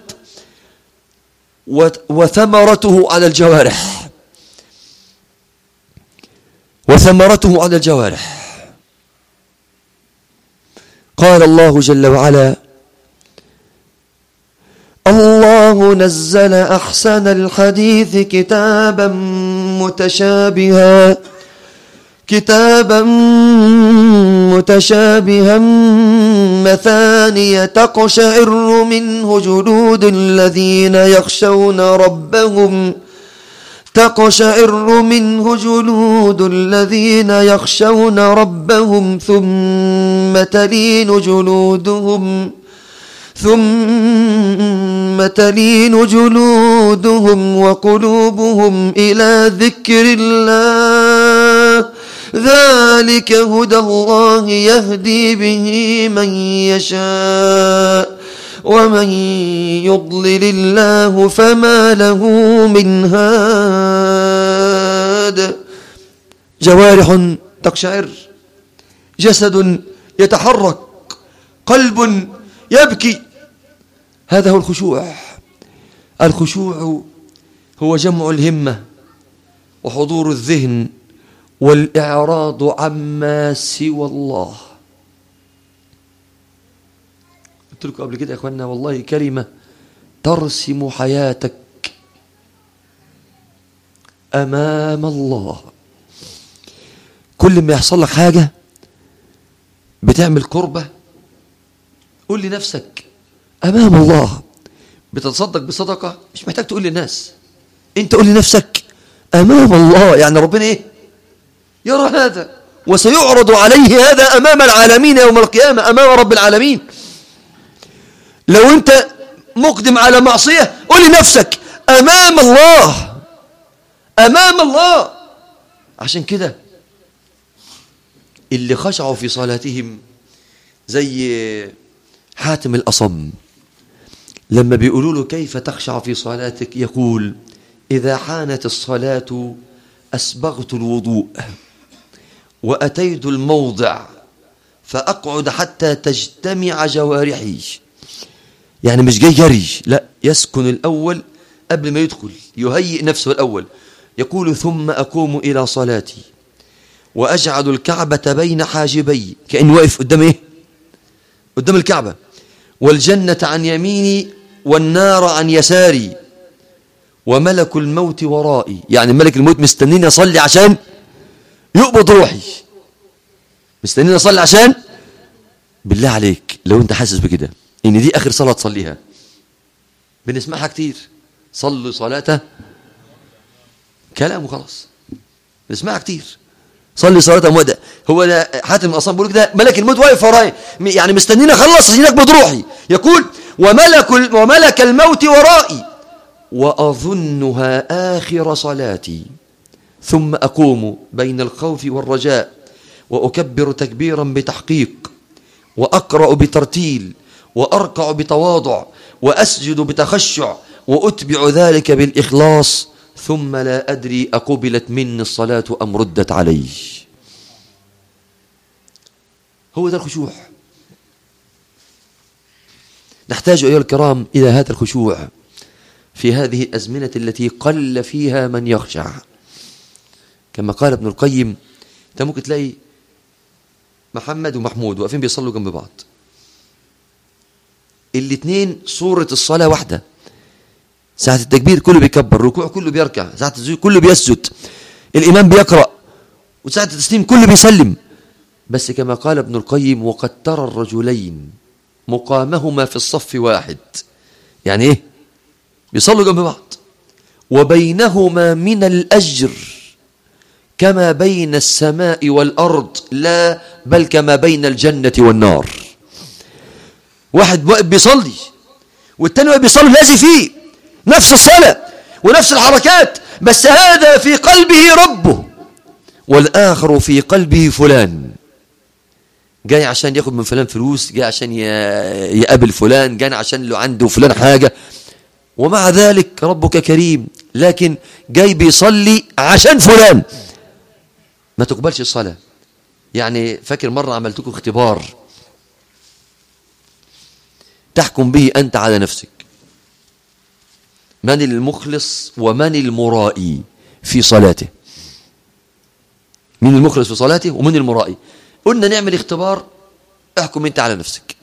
وثمرته على الجوارح وثمرته على الجوارح قال الله جل وعلا الله نزل أحسن الحديث كتابا متشابها كتابا متشابها مثانية تقشعر منه جلود الذين يخشون ربهم تقشعر منه جلود الذين يخشون ربهم ثم تلين جلودهم ثم تلين جلودهم وقلوبهم إلى ذكر الله ذلك هدى الله يهدي به من يشاء ومن يضلل الله فما له من هاد جوارح تقشعر جسد يتحرك قلب يبكي هذا هو الخشوع الخشوع هو جمع الهمة وحضور الذهن والإعراض عما سوى الله قلت لكم قبل كده يا اخوانا والله كلمة ترسم حياتك أمام الله كل ما يحصل لك حاجة بتعمل قربة قول لنفسك أمام الله بتتصدق بصدقة مش محتاج تقول للناس انت قول لنفسك أمام الله يعني ربنا ايه يرى هذا وسيعرض عليه هذا أمام العالمين يوم القيامة أمام رب العالمين لو أنت مقدم على معصية قل لنفسك أمام الله أمام الله عشان كده اللي خشعوا في صلاتهم زي حاتم الأصم لما بيقولوا له كيف تخشع في صلاتك يقول إذا حانت الصلاة أسبغت الوضوء وأتيت الموضع فأقعد حتى تجتمع جوارحي يعني مش جاي جري لا يسكن الأول قبل ما يدخل يهيئ نفسه الأول يقول ثم أقوم إلى صلاتي وأجعل الكعبة بين حاجبي كأني واقف قدام إيه قدام الكعبة والجنة عن يميني والنار عن يساري وملك الموت ورائي يعني ملك الموت مستنيني أصلي عشان يقبض روحي مستنيني أصلي عشان بالله عليك لو أنت حاسس بكده إن دي آخر صلاة تصليها بنسمعها كتير صلوا صلاة كلام وخلاص بنسمعها كتير صلي صلاة مودع هو ده حاتم أصلا بيقول كده ملك الموت واقف ورايا يعني مستنيني أخلص عشان يقبض روحي يقول وملك وملك الموت ورائي وأظنها آخر صلاتي ثم أقوم بين الخوف والرجاء وأكبر تكبيرا بتحقيق وأقرأ بترتيل وأركع بتواضع وأسجد بتخشع وأتبع ذلك بالإخلاص ثم لا أدري أقبلت مني الصلاة أم ردت علي هو ده الخشوع نحتاج أيها الكرام إلى هذا الخشوع في هذه الأزمنة التي قل فيها من يخشع كما قال ابن القيم انت ممكن تلاقي محمد ومحمود واقفين بيصلوا جنب بعض الاثنين صورة الصلاة واحدة ساعة التكبير كله بيكبر الركوع كله بيركع ساعة السجود كله بيسجد الإمام بيقرأ وساعة التسليم كله بيسلم بس كما قال ابن القيم وقد ترى الرجلين مقامهما في الصف واحد يعني ايه بيصلوا جنب بعض وبينهما من الأجر كما بين السماء والأرض لا بل كما بين الجنة والنار واحد واقف بيصلي والتاني واقف بيصلي لازم فيه نفس الصلاة ونفس الحركات بس هذا في قلبه ربه والآخر في قلبه فلان جاي عشان ياخد من فلان فلوس جاي عشان ي- يقابل فلان جاي عشان له عنده فلان حاجة ومع ذلك ربك كريم لكن جاي بيصلي عشان فلان ما تقبلش الصلاة يعني فاكر مرة عملت لكم اختبار تحكم به أنت على نفسك من المخلص ومن المرائي في صلاته مين المخلص في صلاته ومن المرائي قلنا نعمل اختبار احكم انت على نفسك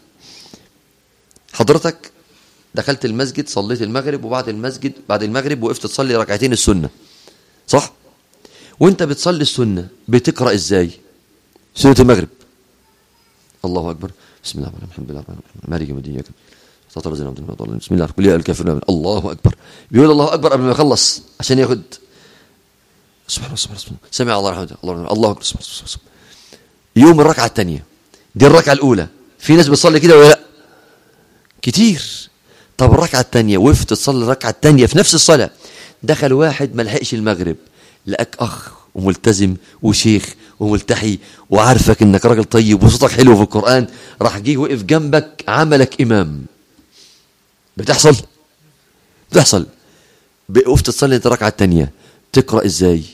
حضرتك دخلت المسجد صليت المغرب وبعد المسجد بعد المغرب وقفت تصلي ركعتين السنة صح وانت بتصلي السنة بتقرأ ازاي سنة المغرب الله أكبر بسم الله الرحمن الرحيم الحمد لله رب العالمين مالك يوم الدين إياك صراط الذين أنعمت عليهم غير المغضوب بسم الله كل يا الكافرون الله أكبر بيقول الله أكبر قبل ما يخلص عشان ياخد سبحان الله سبحان الله سمع الله رحمته الله رحمته الله أكبر سبحان الله سبحان الله يوم الركعة الثانية دي الركعة الأولى في ناس بتصلي كده ولا لا كتير طب الركعة الثانية وقفت تصلي الركعة الثانية في نفس الصلاة دخل واحد ما لحقش المغرب لقاك أخ وملتزم وشيخ وملتحي وعارفك انك راجل طيب وصوتك حلو في القرآن راح جه وقف جنبك عملك إمام بتحصل بتحصل وقفت تصلي انت الركعة الثانية تقرأ ازاي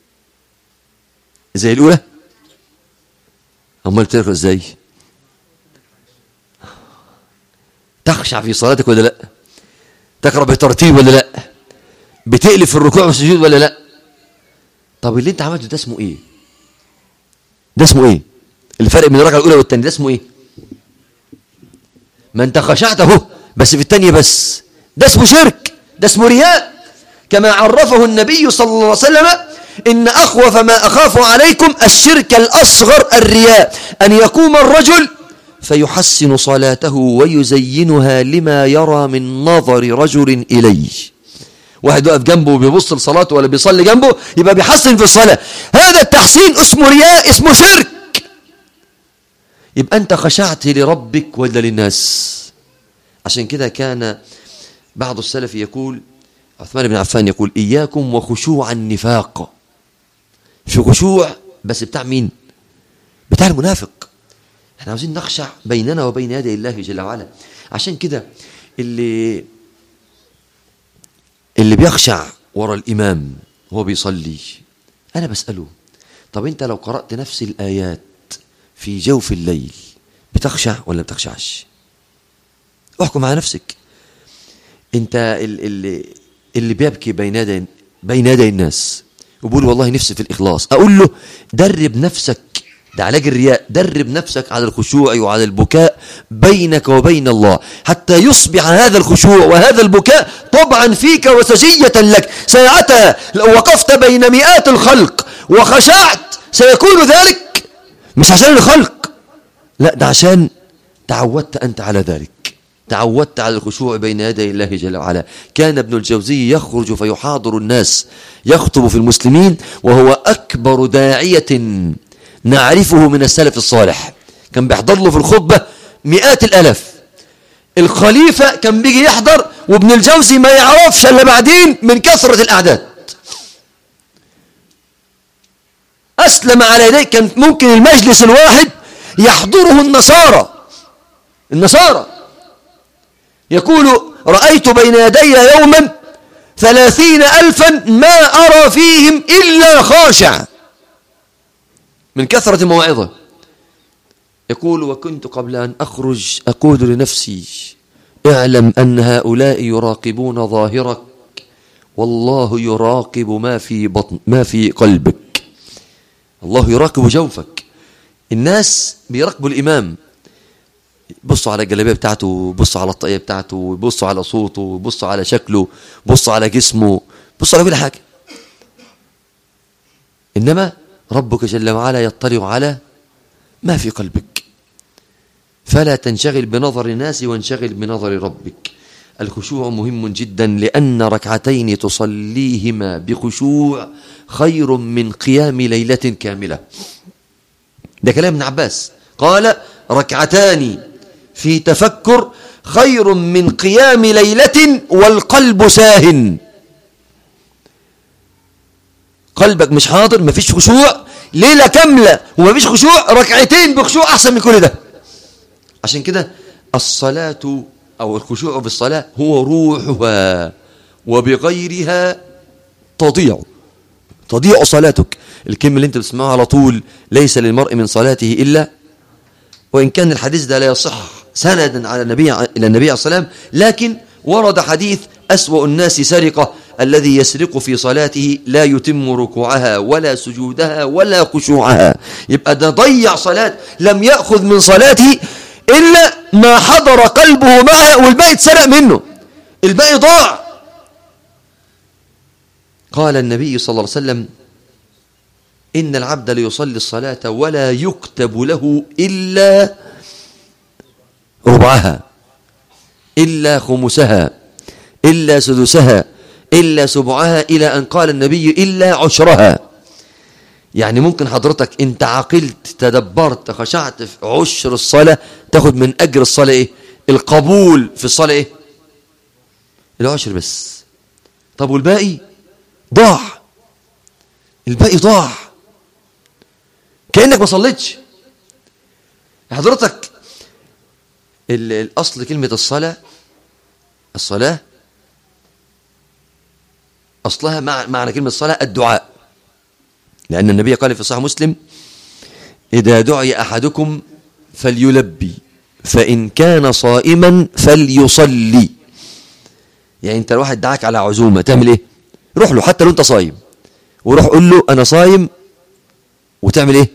زي الأولى أمال بتقرأ ازاي تخشع في صلاتك ولا لا تقرأ بترتيب ولا لا بتقلب في الركوع والسجود ولا لا طب اللي انت عملته ده اسمه ايه ده اسمه ايه الفرق بين الركعه الاولى والثانيه ده اسمه ايه ما انت خشعت اهو بس في الثانيه بس ده اسمه شرك ده اسمه رياء كما عرفه النبي صلى الله عليه وسلم ان اخوف ما اخاف عليكم الشرك الاصغر الرياء ان يقوم الرجل فيحسن صلاته ويزينها لما يرى من نظر رجل اليه واحد واقف جنبه وبيبص لصلاته ولا بيصلي جنبه يبقى بيحسن في الصلاة هذا التحسين اسمه رياء اسمه شرك يبقى أنت خشعت لربك ولا للناس عشان كده كان بعض السلف يقول عثمان بن عفان يقول إياكم وخشوع النفاق في خشوع بس بتاع مين بتاع المنافق احنا عاوزين نخشع بيننا وبين يدي الله جل وعلا عشان كده اللي اللي بيخشع ورا الإمام وهو بيصلي أنا بسأله طب أنت لو قرأت نفس الآيات في جوف الليل بتخشع ولا بتخشعش احكم على نفسك أنت ال- اللي, اللي بيبكي بين يدي بين يدي الناس وبقول والله نفسي في الإخلاص أقول له درب نفسك ده علاج الرياء درب نفسك على الخشوع وعلى البكاء بينك وبين الله حتى يصبح هذا الخشوع وهذا البكاء طبعا فيك وسجية لك ساعتها لو وقفت بين مئات الخلق وخشعت سيكون ذلك مش عشان الخلق لا ده عشان تعودت أنت على ذلك تعودت على الخشوع بين يدي الله جل وعلا كان ابن الجوزي يخرج فيحاضر الناس يخطب في المسلمين وهو أكبر داعية نعرفه من السلف الصالح كان بيحضر له في الخطبة مئات الألاف الخليفة كان بيجي يحضر وابن الجوزي ما يعرفش إلا بعدين من كثرة الأعداد أسلم على يديه كان ممكن المجلس الواحد يحضره النصارى النصارى يقول رأيت بين يدي يوما ثلاثين ألفا ما أرى فيهم إلا خاشع من كثرة الموعظة يقول وكنت قبل أن أخرج أقول لنفسي اعلم أن هؤلاء يراقبون ظاهرك والله يراقب ما في بطن ما في قلبك الله يراقب جوفك الناس بيراقبوا الإمام يبصوا على الجلابيه بتاعته يبصوا على الطاقيه بتاعته يبصوا على صوته يبصوا على شكله يبصوا على جسمه يبصوا على كل حاجه انما ربك جل وعلا يطلع على ما في قلبك فلا تنشغل بنظر الناس وانشغل بنظر ربك الخشوع مهم جدا لأن ركعتين تصليهما بخشوع خير من قيام ليلة كاملة ده كلام ابن عباس قال ركعتان في تفكر خير من قيام ليلة والقلب ساهن قلبك مش حاضر مفيش خشوع ليلة كاملة ومفيش خشوع ركعتين بخشوع أحسن من كل ده عشان كده الصلاة أو الخشوع في الصلاة هو روحها وبغيرها تضيع تضيع صلاتك الكلمة اللي انت بتسمعها على طول ليس للمرء من صلاته إلا وإن كان الحديث ده لا يصح سندا على النبي إلى النبي عليه الصلاة والسلام لكن ورد حديث أسوأ الناس سرقة الذي يسرق في صلاته لا يتم ركوعها ولا سجودها ولا خشوعها يبقى ده ضيع صلاة لم يأخذ من صلاته إلا ما حضر قلبه معها والباقي اتسرق منه الباقي ضاع قال النبي صلى الله عليه وسلم إن العبد ليصلي الصلاة ولا يكتب له إلا ربعها إلا خمسها إلا سدسها إلا سبعها إلى أن قال النبي إلا عشرها يعني ممكن حضرتك انت عقلت تدبرت خشعت في عشر الصلاة تاخد من أجر الصلاة إيه القبول في الصلاة إيه العشر بس طب والباقي ضاع الباقي ضاع كأنك ما صليتش حضرتك الأصل كلمة الصلاة الصلاة أصلها معنى كلمة الصلاة الدعاء لأن النبي قال في صحيح مسلم إذا دعي أحدكم فليلبي فإن كان صائما فليصلي يعني أنت الواحد دعاك على عزومة تعمل إيه روح له حتى لو أنت صايم وروح قول له أنا صايم وتعمل إيه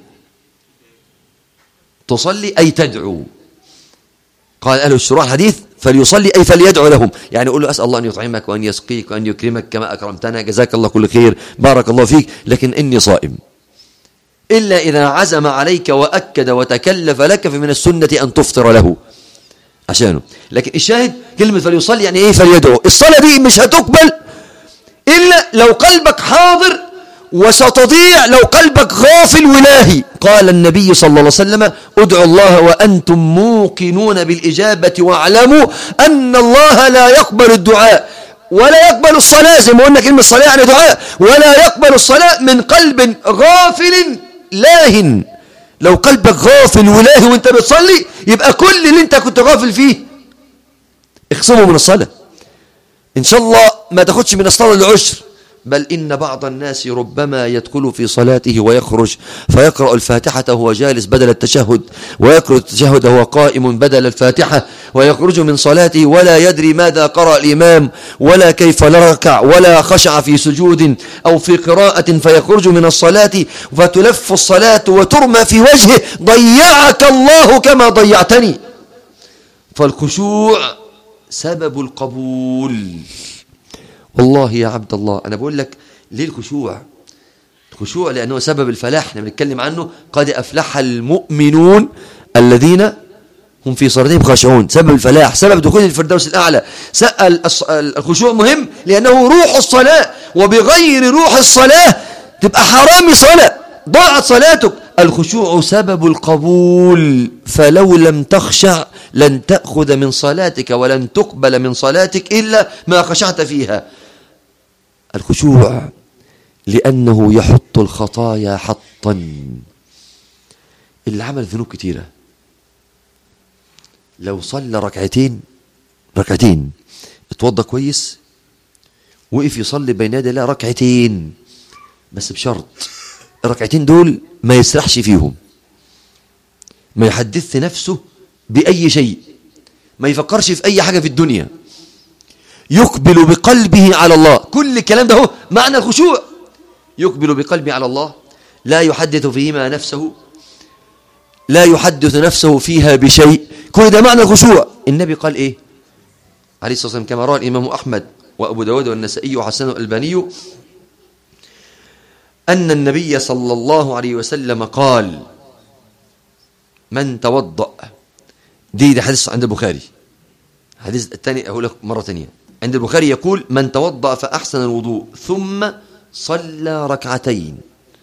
تصلي أي تدعو قال أهل الشروع الحديث فليصلي أي فليدعو لهم يعني قول له أسأل الله أن يطعمك وأن يسقيك وأن يكرمك كما أكرمتنا جزاك الله كل خير بارك الله فيك لكن إني صائم إلا إذا عزم عليك وأكد وتكلف لك فمن السنة أن تفطر له عشانه لكن الشاهد كلمة فليصلي يعني إيه فليدعو الصلاة دي مش هتقبل إلا لو قلبك حاضر وستضيع لو قلبك غافل ولاهي قال النبي صلى الله عليه وسلم ادعوا الله وأنتم موقنون بالإجابة واعلموا أن الله لا يقبل الدعاء ولا يقبل الصلاة زي ما قلنا كلمة الصلاة يعني دعاء ولا يقبل الصلاة من قلب غافل لاه لو قلبك غافل ولاهي وانت بتصلي يبقى كل اللي انت كنت غافل فيه اخصمه من الصلاة ان شاء الله ما تاخدش من الصلاة العشر بل إن بعض الناس ربما يدخل في صلاته ويخرج فيقرأ الفاتحة وهو جالس بدل التشهد ويقرأ التشهد وهو قائم بدل الفاتحة ويخرج من صلاته ولا يدري ماذا قرأ الإمام ولا كيف ركع ولا خشع في سجود أو في قراءة فيخرج من الصلاة فتلف الصلاة وترمى في وجهه ضيعك الله كما ضيعتني فالخشوع سبب القبول والله يا عبد الله أنا بقول لك ليه الخشوع الخشوع لأنه سبب الفلاح احنا بنتكلم عنه قد أفلح المؤمنون الذين هم في صلاتهم خاشعون سبب الفلاح سبب دخول الفردوس الأعلى سأل الخشوع مهم لأنه روح الصلاة وبغير روح الصلاة تبقى حرامي صلاة ضاعت صلاتك الخشوع سبب القبول فلو لم تخشع لن تأخذ من صلاتك ولن تقبل من صلاتك إلا ما خشعت فيها الخشوع لأنه يحط الخطايا حطا اللي عمل ذنوب كتيرة لو صلى ركعتين ركعتين اتوضى كويس وقف يصلي بين يدي الله ركعتين بس بشرط الركعتين دول ما يسرحش فيهم ما يحدث نفسه بأي شيء ما يفكرش في أي حاجة في الدنيا يقبل بقلبه على الله كل الكلام ده هو معنى الخشوع يقبل بقلبه على الله لا يحدث فيهما نفسه لا يحدث نفسه فيها بشيء كل ده معنى الخشوع النبي قال ايه عليه الصلاة والسلام كما روى الإمام أحمد وأبو داود والنسائي وحسن الألباني أن النبي صلى الله عليه وسلم قال من توضأ دي ده حديث عند البخاري حديث الثاني أقول لك مرة ثانية عند البخاري يقول من توضأ فأحسن الوضوء ثم صلى ركعتين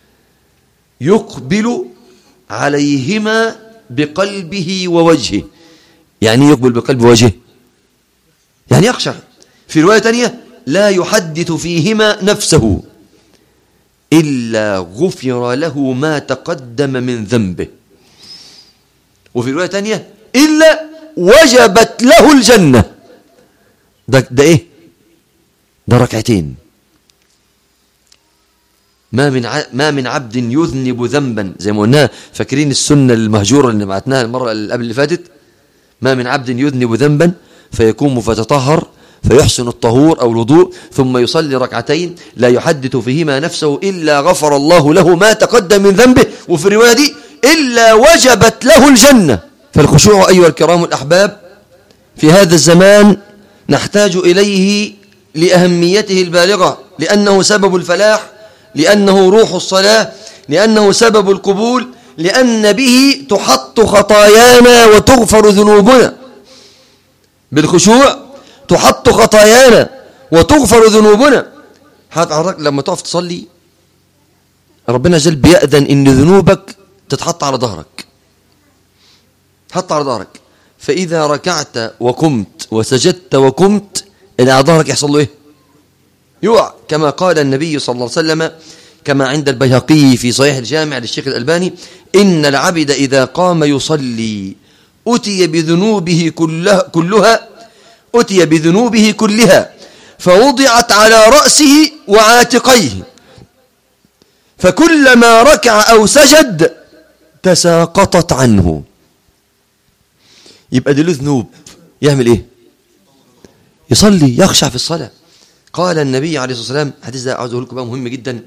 يقبل عليهما بقلبه ووجهه يعني يقبل بقلب وجهه يعني يخشع في رواية ثانية لا يحدث فيهما نفسه إلا غفر له ما تقدم من ذنبه وفي رواية تانية إلا وجبت له الجنة ده, ده إيه ده ركعتين ما من ع... ما من عبد يذنب ذنبا زي ما قلنا فاكرين السنة المهجورة اللي بعتناها المرة اللي قبل اللي فاتت ما من عبد يذنب ذنبا فيقوم فتطهر فيحسن الطهور أو الوضوء ثم يصلي ركعتين لا يحدث فيهما نفسه إلا غفر الله له ما تقدم من ذنبه وفي الرواية دي إلا وجبت له الجنة فالخشوع أيها الكرام الأحباب في هذا الزمان نحتاج إليه لأهميته البالغة لأنه سبب الفلاح لأنه روح الصلاة لأنه سبب القبول لأن به تحط خطايانا وتغفر ذنوبنا بالخشوع تحط خطايانا وتغفر ذنوبنا حضرتك لما تقف تصلي ربنا جل بيأذن إن ذنوبك تتحط على ظهرك تحط على ظهرك فإذا ركعت وقمت وسجدت وقمت إلى على ظهرك يحصل له إيه يقع كما قال النبي صلى الله عليه وسلم كما عند البيهقي في صحيح الجامع للشيخ الألباني إن العبد إذا قام يصلي أتي بذنوبه كلها, كلها أتي بذنوبه كلها فوضعت على رأسه وعاتقيه فكلما ركع أو سجد تساقطت عنه يبقى دي له ذنوب يعمل ايه يصلي يخشع في الصلاة قال النبي عليه الصلاة والسلام حديث ده أعوذ لكم بقى مهم جدا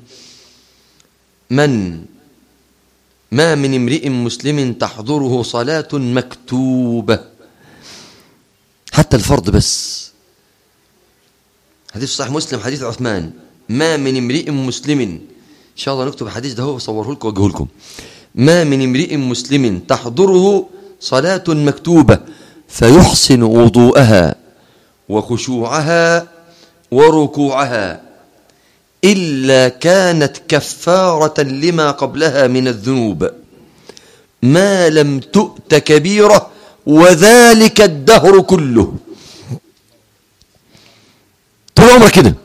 من ما من امرئ مسلم تحضره صلاة مكتوبة حتى الفرض بس حديث صحيح مسلم حديث عثمان ما من امرئ مسلم إن شاء الله نكتب الحديث ده هو صوره لكم وجهه لكم ما من امرئ مسلم تحضره صلاة مكتوبة فيحسن وضوءها وخشوعها وركوعها إلا كانت كفارة لما قبلها من الذنوب ما لم تؤت كبيرة وذلك الدهر كله طول عمرك كده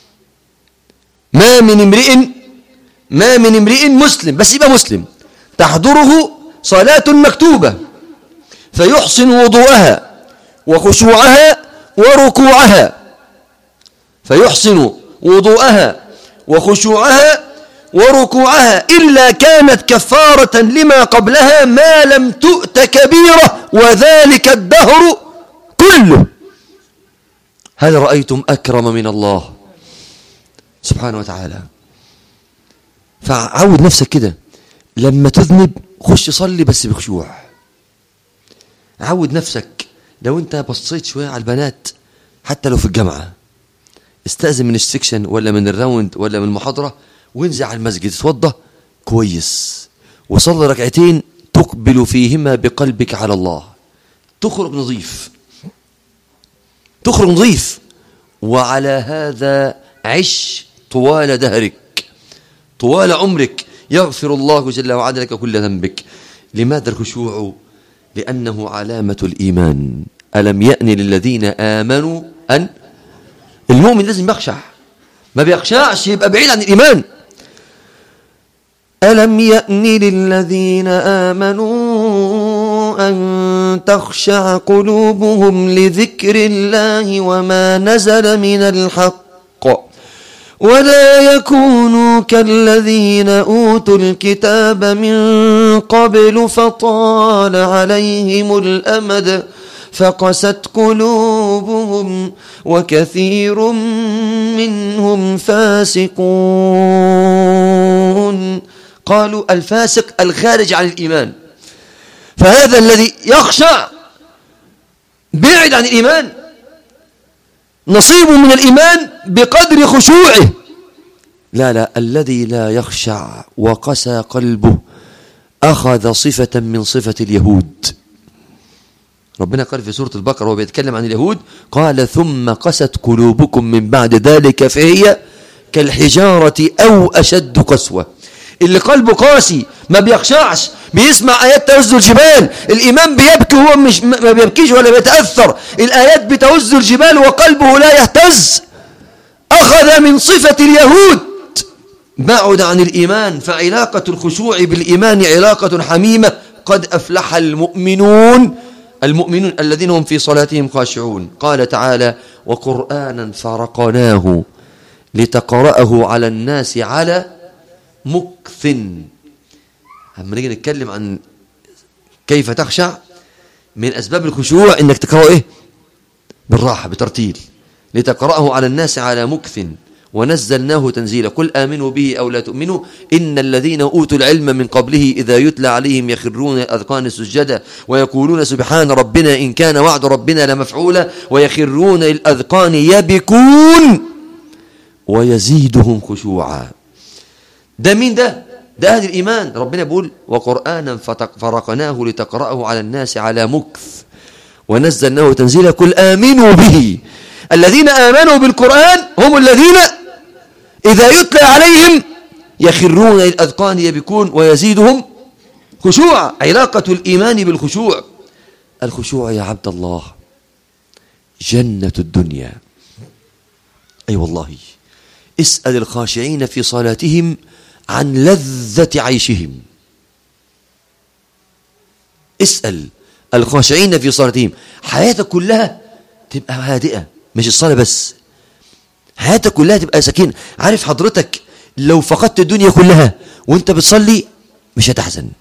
ما من امرئ ما من امرئ مسلم بس يبقى مسلم تحضره صلاة مكتوبة فيحسن وضوءها وخشوعها وركوعها فيحسن وضوءها وخشوعها وركوعها إلا كانت كفارة لما قبلها ما لم تؤت كبيرة وذلك الدهر كله هل رأيتم أكرم من الله سبحانه وتعالى فعود نفسك كده لما تذنب خش صلي بس بخشوع عود نفسك لو انت بصيت شوية على البنات حتى لو في الجامعة استأذن من السكشن ولا من الراوند ولا من المحاضرة وانزع على المسجد اتوضى كويس وصلي ركعتين تقبل فيهما بقلبك على الله تخرج نظيف تخرج نظيف وعلى هذا عش طوال دهرك طوال عمرك يغفر الله جل وعلا لك كل ذنبك لماذا الخشوع لأنه علامة الإيمان ألم يأن للذين آمنوا أن المؤمن لازم يخشع ما بيخشعش يبقى بعيد عن الإيمان ألم يأن للذين آمنوا أن تخشع قلوبهم لذكر الله وما نزل من الحق ولا يكونوا كالذين أوتوا الكتاب من قبل فطال عليهم الأمد فقست قلوبهم وكثير منهم فاسقون قالوا الفاسق الخارج عن الإيمان فهذا الذي يخشع بعد عن الإيمان نصيب من الإيمان بقدر خشوعه لا لا الذي لا يخشع وقسى قلبه أخذ صفة من صفة اليهود ربنا قال في سورة البقرة وهو بيتكلم عن اليهود قال ثم قست قلوبكم من بعد ذلك فهي كالحجارة أو أشد قسوة اللي قلبه قاسي ما بيخشعش بيسمع آيات تهز الجبال الإمام بيبكي وهو مش ما بيبكيش ولا بيتأثر الآيات بتهز الجبال وقلبه لا يهتز أخذ من صفة اليهود بعد عن الإيمان فعلاقة الخشوع بالإيمان علاقة حميمة قد أفلح المؤمنون المؤمنون الذين هم في صلاتهم خاشعون قال تعالى وقرآنا فرقناه لتقرأه على الناس على مكث لما نيجي نتكلم عن كيف تخشع من أسباب الخشوع إنك تقرأه إيه بالراحة بترتيل لتقرأه على الناس على مكث ونزلناه تنزيلا قل آمنوا به أو لا تؤمنوا إن الذين أوتوا العلم من قبله إذا يتلى عليهم يخرون أذقان سجدا ويقولون سبحان ربنا إن كان وعد ربنا لمفعولا ويخرون الأذقان يبكون ويزيدهم خشوعا ده مين ده ده أهل الإيمان ربنا بيقول وقرآنا فرقناه لتقرأه على الناس على مكث ونزلناه تنزيلا قل آمنوا به الذين آمنوا بالقرآن هم الذين إذا يتلى عليهم يخرون الأذقان يبكون ويزيدهم خشوع علاقة الإيمان بالخشوع الخشوع يا عبد الله جنة الدنيا أي أيوة والله اسأل الخاشعين في صلاتهم عن لذة عيشهم اسأل الخاشعين في صلاتهم حياتك كلها تبقى هادئة مش الصلاة بس حياتك كلها تبقى سكينة عارف حضرتك لو فقدت الدنيا كلها وانت بتصلي مش هتحزن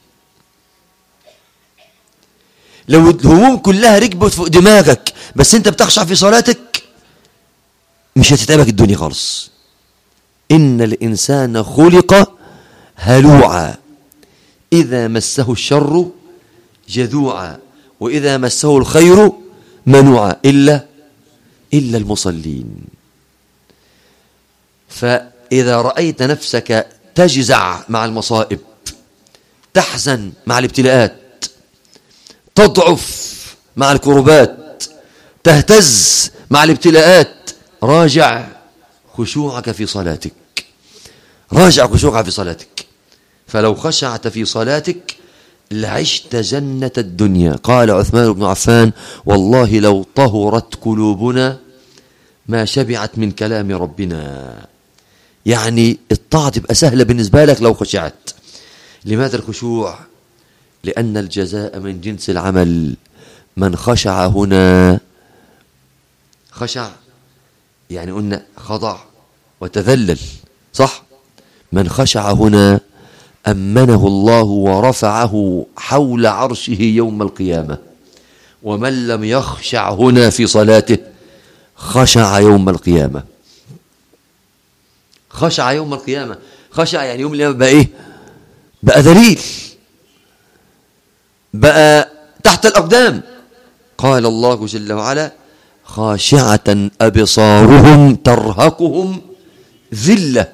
لو الهموم كلها ركبت فوق دماغك بس انت بتخشع في صلاتك مش هتتعبك الدنيا خالص إن الإنسان خلق هلوعا إذا مسه الشر جذوعا وإذا مسه الخير منوعا إلا إلا المصلين فإذا رأيت نفسك تجزع مع المصائب تحزن مع الابتلاءات تضعف مع الكربات تهتز مع الابتلاءات راجع خشوعك في صلاتك راجع خشوعك في صلاتك فلو خشعت في صلاتك لعشت جنة الدنيا قال عثمان بن عفان والله لو طهرت قلوبنا ما شبعت من كلام ربنا يعني الطاعة تبقى سهلة بالنسبة لك لو خشعت لماذا الخشوع لأن الجزاء من جنس العمل من خشع هنا خشع يعني قلنا خضع وتذلل صح من خشع هنا أمنه الله ورفعه حول عرشه يوم القيامة ومن لم يخشع هنا في صلاته خشع يوم القيامة خشع يوم القيامة خشع يعني يوم القيامة بقى إيه بقى ذليل بقى تحت الأقدام قال الله جل وعلا خاشعة أبصارهم ترهقهم ذلة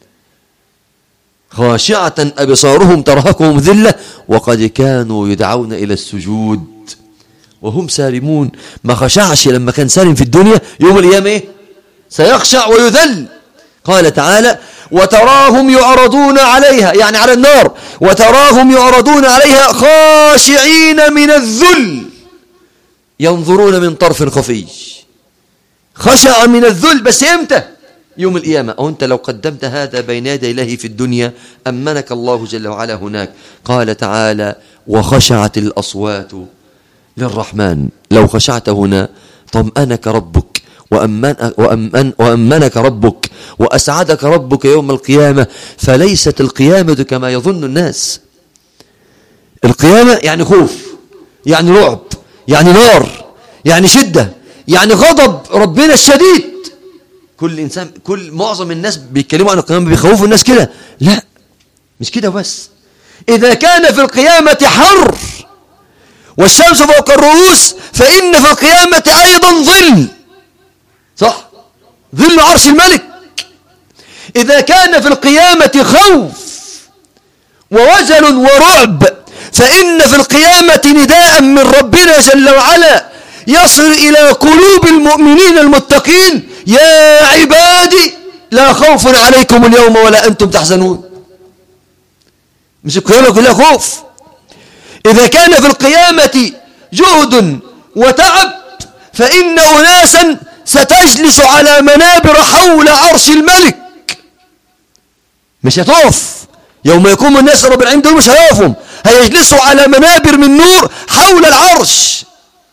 خاشعة أبصارهم ترهقهم ذلة وقد كانوا يدعون إلى السجود وهم سالمون ما خشعش لما كان سالم في الدنيا يوم القيامة إيه؟ سيخشع ويذل قال تعالى وتراهم يعرضون عليها يعني على النار وتراهم يعرضون عليها خاشعين من الذل ينظرون من طرف خفي خشع من الذل بس امتى يوم القيامة أو أنت لو قدمت هذا بين يدي الله في الدنيا أمنك الله جل وعلا هناك قال تعالى وخشعت الأصوات للرحمن لو خشعت هنا طمأنك ربك وأمن وأمن وأمنك ربك وأسعدك ربك يوم القيامة فليست القيامة كما يظن الناس القيامة يعني خوف يعني رعب يعني نار يعني شدة يعني غضب ربنا الشديد كل إنسان كل معظم الناس بيتكلموا عن القيامة بيخوفوا الناس كده لا مش كده بس إذا كان في القيامة حر والشمس فوق الرؤوس فإن في القيامة أيضا ظل صح ظل عرش الملك إذا كان في القيامة خوف ووجل ورعب فإن في القيامة نداء من ربنا جل وعلا يصل إلى قلوب المؤمنين المتقين يا عبادي لا خوف عليكم اليوم ولا أنتم تحزنون مش القيامة كلها خوف إذا كان في القيامة جهد وتعب فإن أناسا ستجلس على منابر حول عرش الملك مش هتقف يوم يقوم الناس رب العالمين دول مش هيقفوا هيجلسوا على منابر من نور حول العرش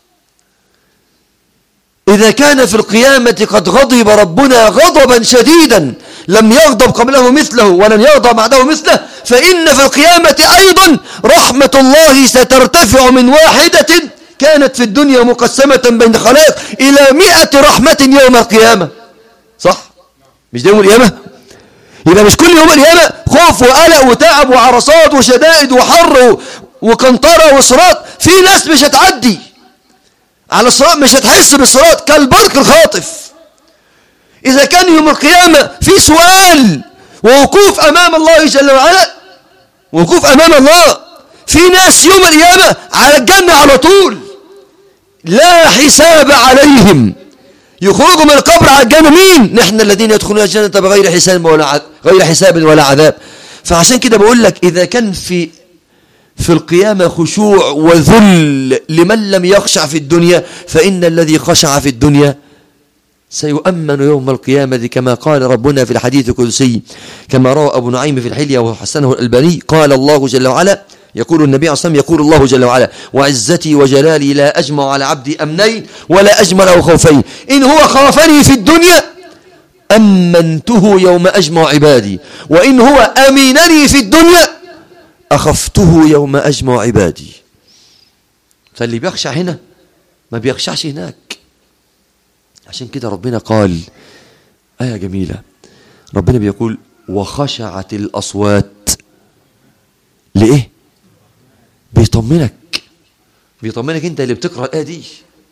إذا كان في القيامة قد غضب ربنا غضبا شديدا لم يغضب قبله مثله ولن يغضب بعده مثله فإن في القيامة أيضا رحمة الله سترتفع من واحدة كانت في الدنيا مقسمة بين خلائق إلى مئة رحمة يوم القيامة صح؟ مش ده يوم القيامة؟ يبقى مش كل يوم القيامة خوف وقلق وتعب وعرصات وشدائد وحر وقنطرة وصراط في ناس مش هتعدي على الصراط مش هتحس بالصراط كالبرق الخاطف إذا كان يوم القيامة في سؤال ووقوف أمام الله جل وعلا وقوف أمام الله في ناس يوم القيامة على الجنة على طول لا حساب عليهم يخرجوا من القبر على الجنة مين نحن الذين يدخلون الجنة بغير حساب ولا غير حساب ولا عذاب فعشان كده بقول لك إذا كان في في القيامة خشوع وذل لمن لم يخشع في الدنيا فإن الذي خشع في الدنيا سيؤمن يوم القيامة كما قال ربنا في الحديث القدسي كما روى أبو نعيم في الحلية وحسنه الألباني قال الله جل وعلا يقول النبي عليه الصلاة والسلام يقول الله جل وعلا وعزتي وجلالي لا أجمع على عبدي أمنين ولا أجمل أو خوفين إن هو خافني في الدنيا أمنته يوم أجمع عبادي وإن هو أمينني في الدنيا أخفته يوم أجمع عبادي فاللي بيخشع هنا ما بيخشعش هناك عشان كده ربنا قال آية جميلة ربنا بيقول وخشعت الأصوات لإيه بيطمنك بيطمنك انت اللي بتقرأ الآية دي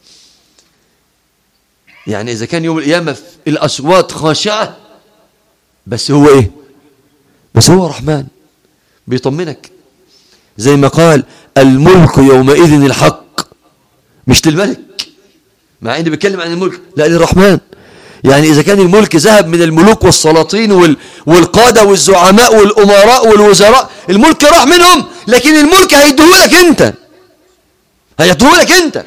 يعني إذا كان يوم القيامة الأصوات خاشعة بس هو إيه بس هو رحمن بيطمنك زي ما قال الملك يومئذ الحق مش للملك مع اني بيتكلم عن الملك لا للرحمن يعني إذا كان الملك ذهب من الملوك والسلاطين وال... والقادة والزعماء والأمراء والوزراء الملك راح منهم لكن الملك هيديهولك أنت هيديهولك أنت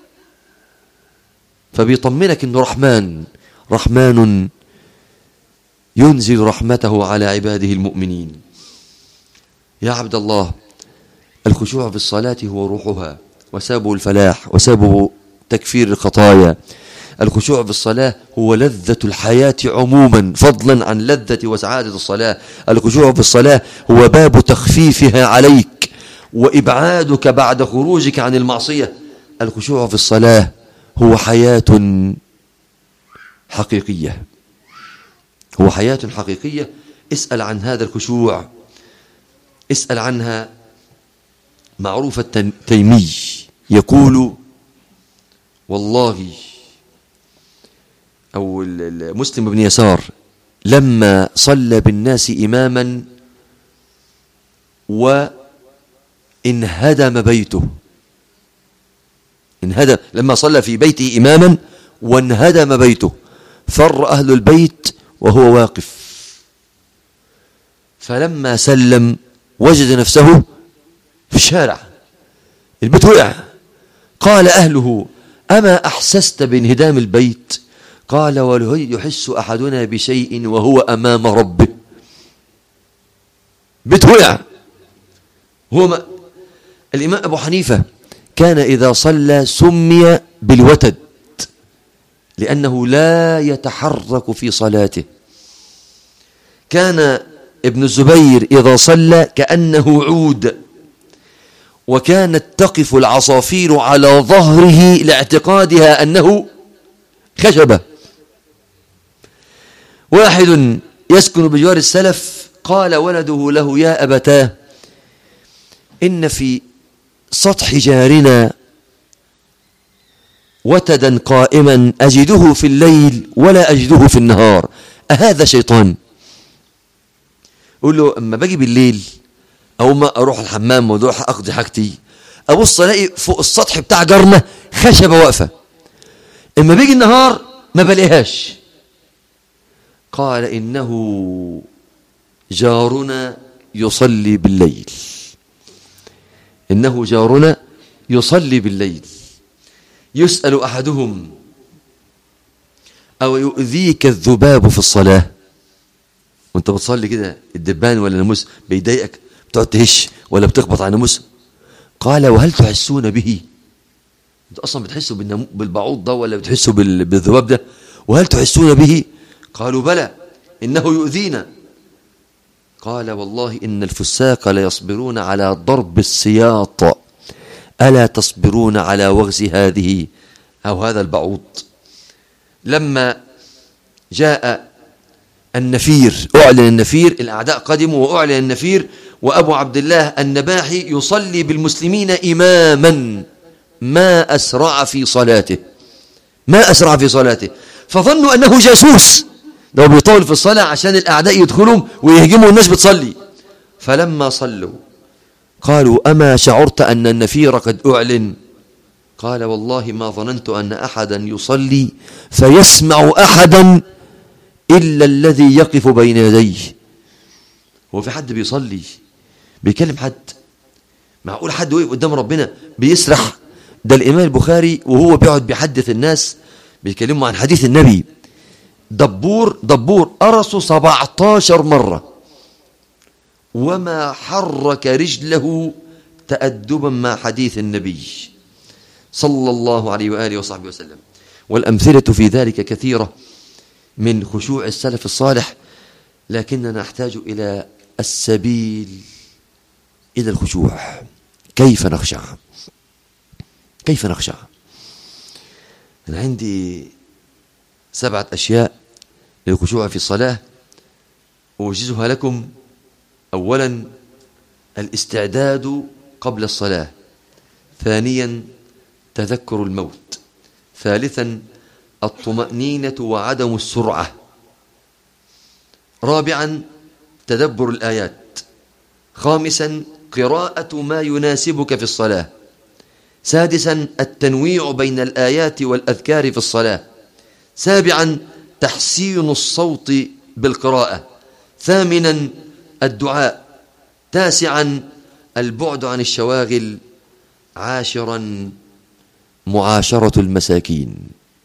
فبيطمنك أنه رحمن رحمن ينزل رحمته على عباده المؤمنين يا عبد الله الخشوع في الصلاة هو روحها وسبب الفلاح وسبب تكفير الخطايا الخشوع في الصلاة هو لذة الحياة عموما فضلا عن لذة وسعادة الصلاة الخشوع في الصلاة هو باب تخفيفها عليك وإبعادك بعد خروجك عن المعصية الخشوع في الصلاة هو حياة حقيقية هو حياة حقيقية اسأل عن هذا الخشوع اسأل عنها معروف التيمي يقول والله أو مسلم بن يسار لما صلى بالناس إماما وانهدم بيته انهدم لما صلى في بيته إماما وانهدم بيته فر أهل البيت وهو واقف فلما سلم وجد نفسه في الشارع البيت وقع قال أهله أما أحسست بانهدام البيت قال وهل يحس أحدنا بشيء وهو أمام ربه بيت وقع هو ما الإمام أبو حنيفة كان إذا صلى سمي بالوتد لأنه لا يتحرك في صلاته كان ابن الزبير إذا صلى كأنه عود وكانت تقف العصافير على ظهره لاعتقادها أنه خشبة واحد يسكن بجوار السلف قال ولده له يا أبتاه إن في سطح جارنا وتدا قائما أجده في الليل ولا أجده في النهار أهذا شيطان قول له أما باجي بالليل أو ما أروح الحمام وأروح أقضي حاجتي أبص ألاقي فوق السطح بتاع جارنا خشبة واقفة اما بيجي النهار ما بلاقيهاش قال إنه جارنا يصلي بالليل إنه جارنا يصلي بالليل يسأل أحدهم أو يؤذيك الذباب في الصلاة وانت بتصلي كده الدبان ولا الناموس بيضايقك بتقعد تهش ولا بتخبط على الناموس قال وهل تحسون به انت اصلا بتحسوا بالنمو... بالبعوض ده ولا بتحسوا بال... بالذباب ده وهل تحسون به قالوا بلى انه يؤذينا قال والله ان الفساق ليصبرون على ضرب السياط الا تصبرون على وغز هذه او هذا البعوض لما جاء النفير أعلن النفير الأعداء قدموا وأعلن النفير وأبو عبد الله النباحي يصلي بالمسلمين إماما ما أسرع في صلاته ما أسرع في صلاته فظنوا أنه جاسوس لو بيطول في الصلاة عشان الأعداء يدخلهم ويهجموا الناس بتصلي فلما صلوا قالوا أما شعرت أن النفير قد أعلن قال والله ما ظننت أن أحدا يصلي فيسمع أحدا إلا الذي يقف بين يديه هو في حد بيصلي بيكلم حد معقول حد وقف قدام ربنا بيسرح ده الإمام البخاري وهو بيقعد بيحدث الناس بيكلموا عن حديث النبي دبور دبور قرصه 17 مرة وما حرك رجله تأدبا مع حديث النبي صلى الله عليه وآله وصحبه وسلم والأمثلة في ذلك كثيرة من خشوع السلف الصالح لكننا نحتاج إلى السبيل إلى الخشوع كيف نخشع كيف نخشع أنا عندي سبعة أشياء للخشوع في الصلاة أوجزها لكم أولا الاستعداد قبل الصلاة ثانيا تذكر الموت ثالثا الطمأنينة وعدم السرعة رابعا تدبر الآيات خامسا قراءة ما يناسبك في الصلاة سادسا التنويع بين الآيات والأذكار في الصلاة سابعا تحسين الصوت بالقراءة ثامنا الدعاء تاسعا البعد عن الشواغل عاشرا معاشرة المساكين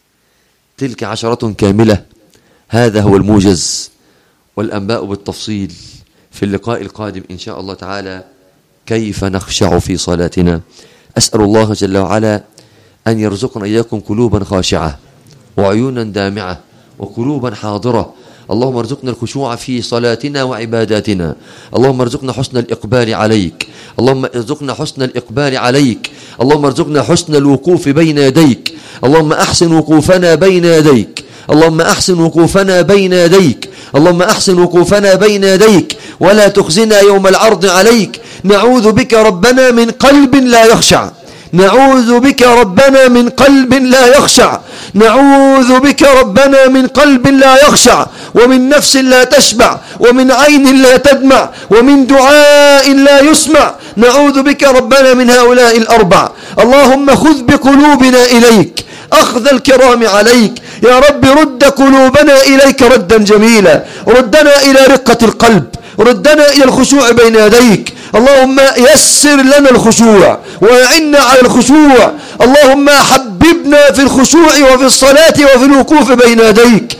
تلك عشرة كاملة هذا هو الموجز والأنباء بالتفصيل في اللقاء القادم إن شاء الله تعالى كيف نخشع في صلاتنا أسأل الله جل وعلا أن يرزقنا إياكم قلوبا خاشعة وعيونا دامعة وقلوبا حاضرة اللهم ارزقنا الخشوع في صلاتنا وعباداتنا اللهم ارزقنا حسن الإقبال عليك اللهم ارزقنا حسن الإقبال عليك اللهم ارزقنا حسن الوقوف بين يديك اللهم أحسن وقوفنا بين يديك اللهم أحسن وقوفنا بين يديك اللهم أحسن وقوفنا بين يديك ولا تخزنا يوم العرض عليك نعوذ بك ربنا من قلب لا يخشع نعوذ بك ربنا من قلب لا يخشع نعوذ بك ربنا من قلب لا يخشع ومن نفس لا تشبع ومن عين لا تدمع ومن دعاء لا يسمع نعوذ بك ربنا من هؤلاء الأربع اللهم خذ بقلوبنا إليك أخذ الكرام عليك يا رب رد قلوبنا إليك ردا جميلا ردنا إلى رقة القلب ردنا إلى الخشوع بين يديك اللهم يسر لنا الخشوع وأعنا على الخشوع اللهم حببنا في الخشوع وفي الصلاة وفي الوقوف بين يديك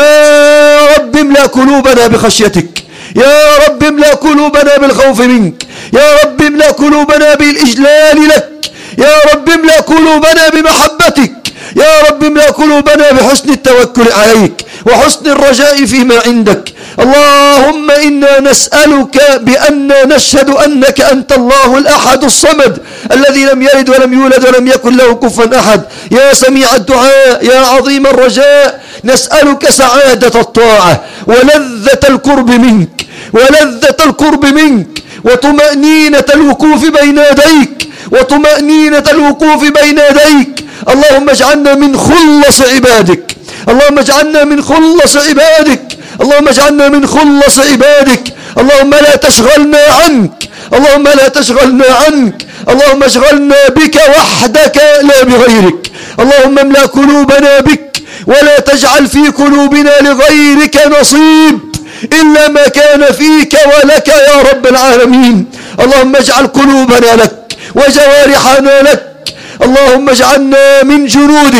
يا رب املأ قلوبنا بخشيتك يا رب املأ قلوبنا بالخوف منك يا رب املأ قلوبنا بالإجلال لك يا رب املأ قلوبنا بمحبتك يا رب املأ قلوبنا بحسن التوكل عليك وحسن الرجاء فيما عندك اللهم إنا نسألك بأننا نشهد أنك أنت الله الأحد الصمد الذي لم يلد ولم يولد ولم يكن له كفا أحد يا سميع الدعاء يا عظيم الرجاء نسألك سعادة الطاعة ولذة القرب منك ولذة القرب منك وطمأنينة الوقوف بين يديك وطمأنينة الوقوف بين يديك اللهم اجعلنا من خلص عبادك اللهم اجعلنا من خلص عبادك اللهم اجعلنا من خلص عبادك اللهم لا تشغلنا عنك اللهم لا تشغلنا عنك اللهم اشغلنا بك وحدك لا بغيرك اللهم املأ قلوبنا بك ولا تجعل في قلوبنا لغيرك نصيب إلا ما كان فيك ولك يا رب العالمين اللهم اجعل قلوبنا لك وجوارحنا لك اللهم اجعلنا من جنودك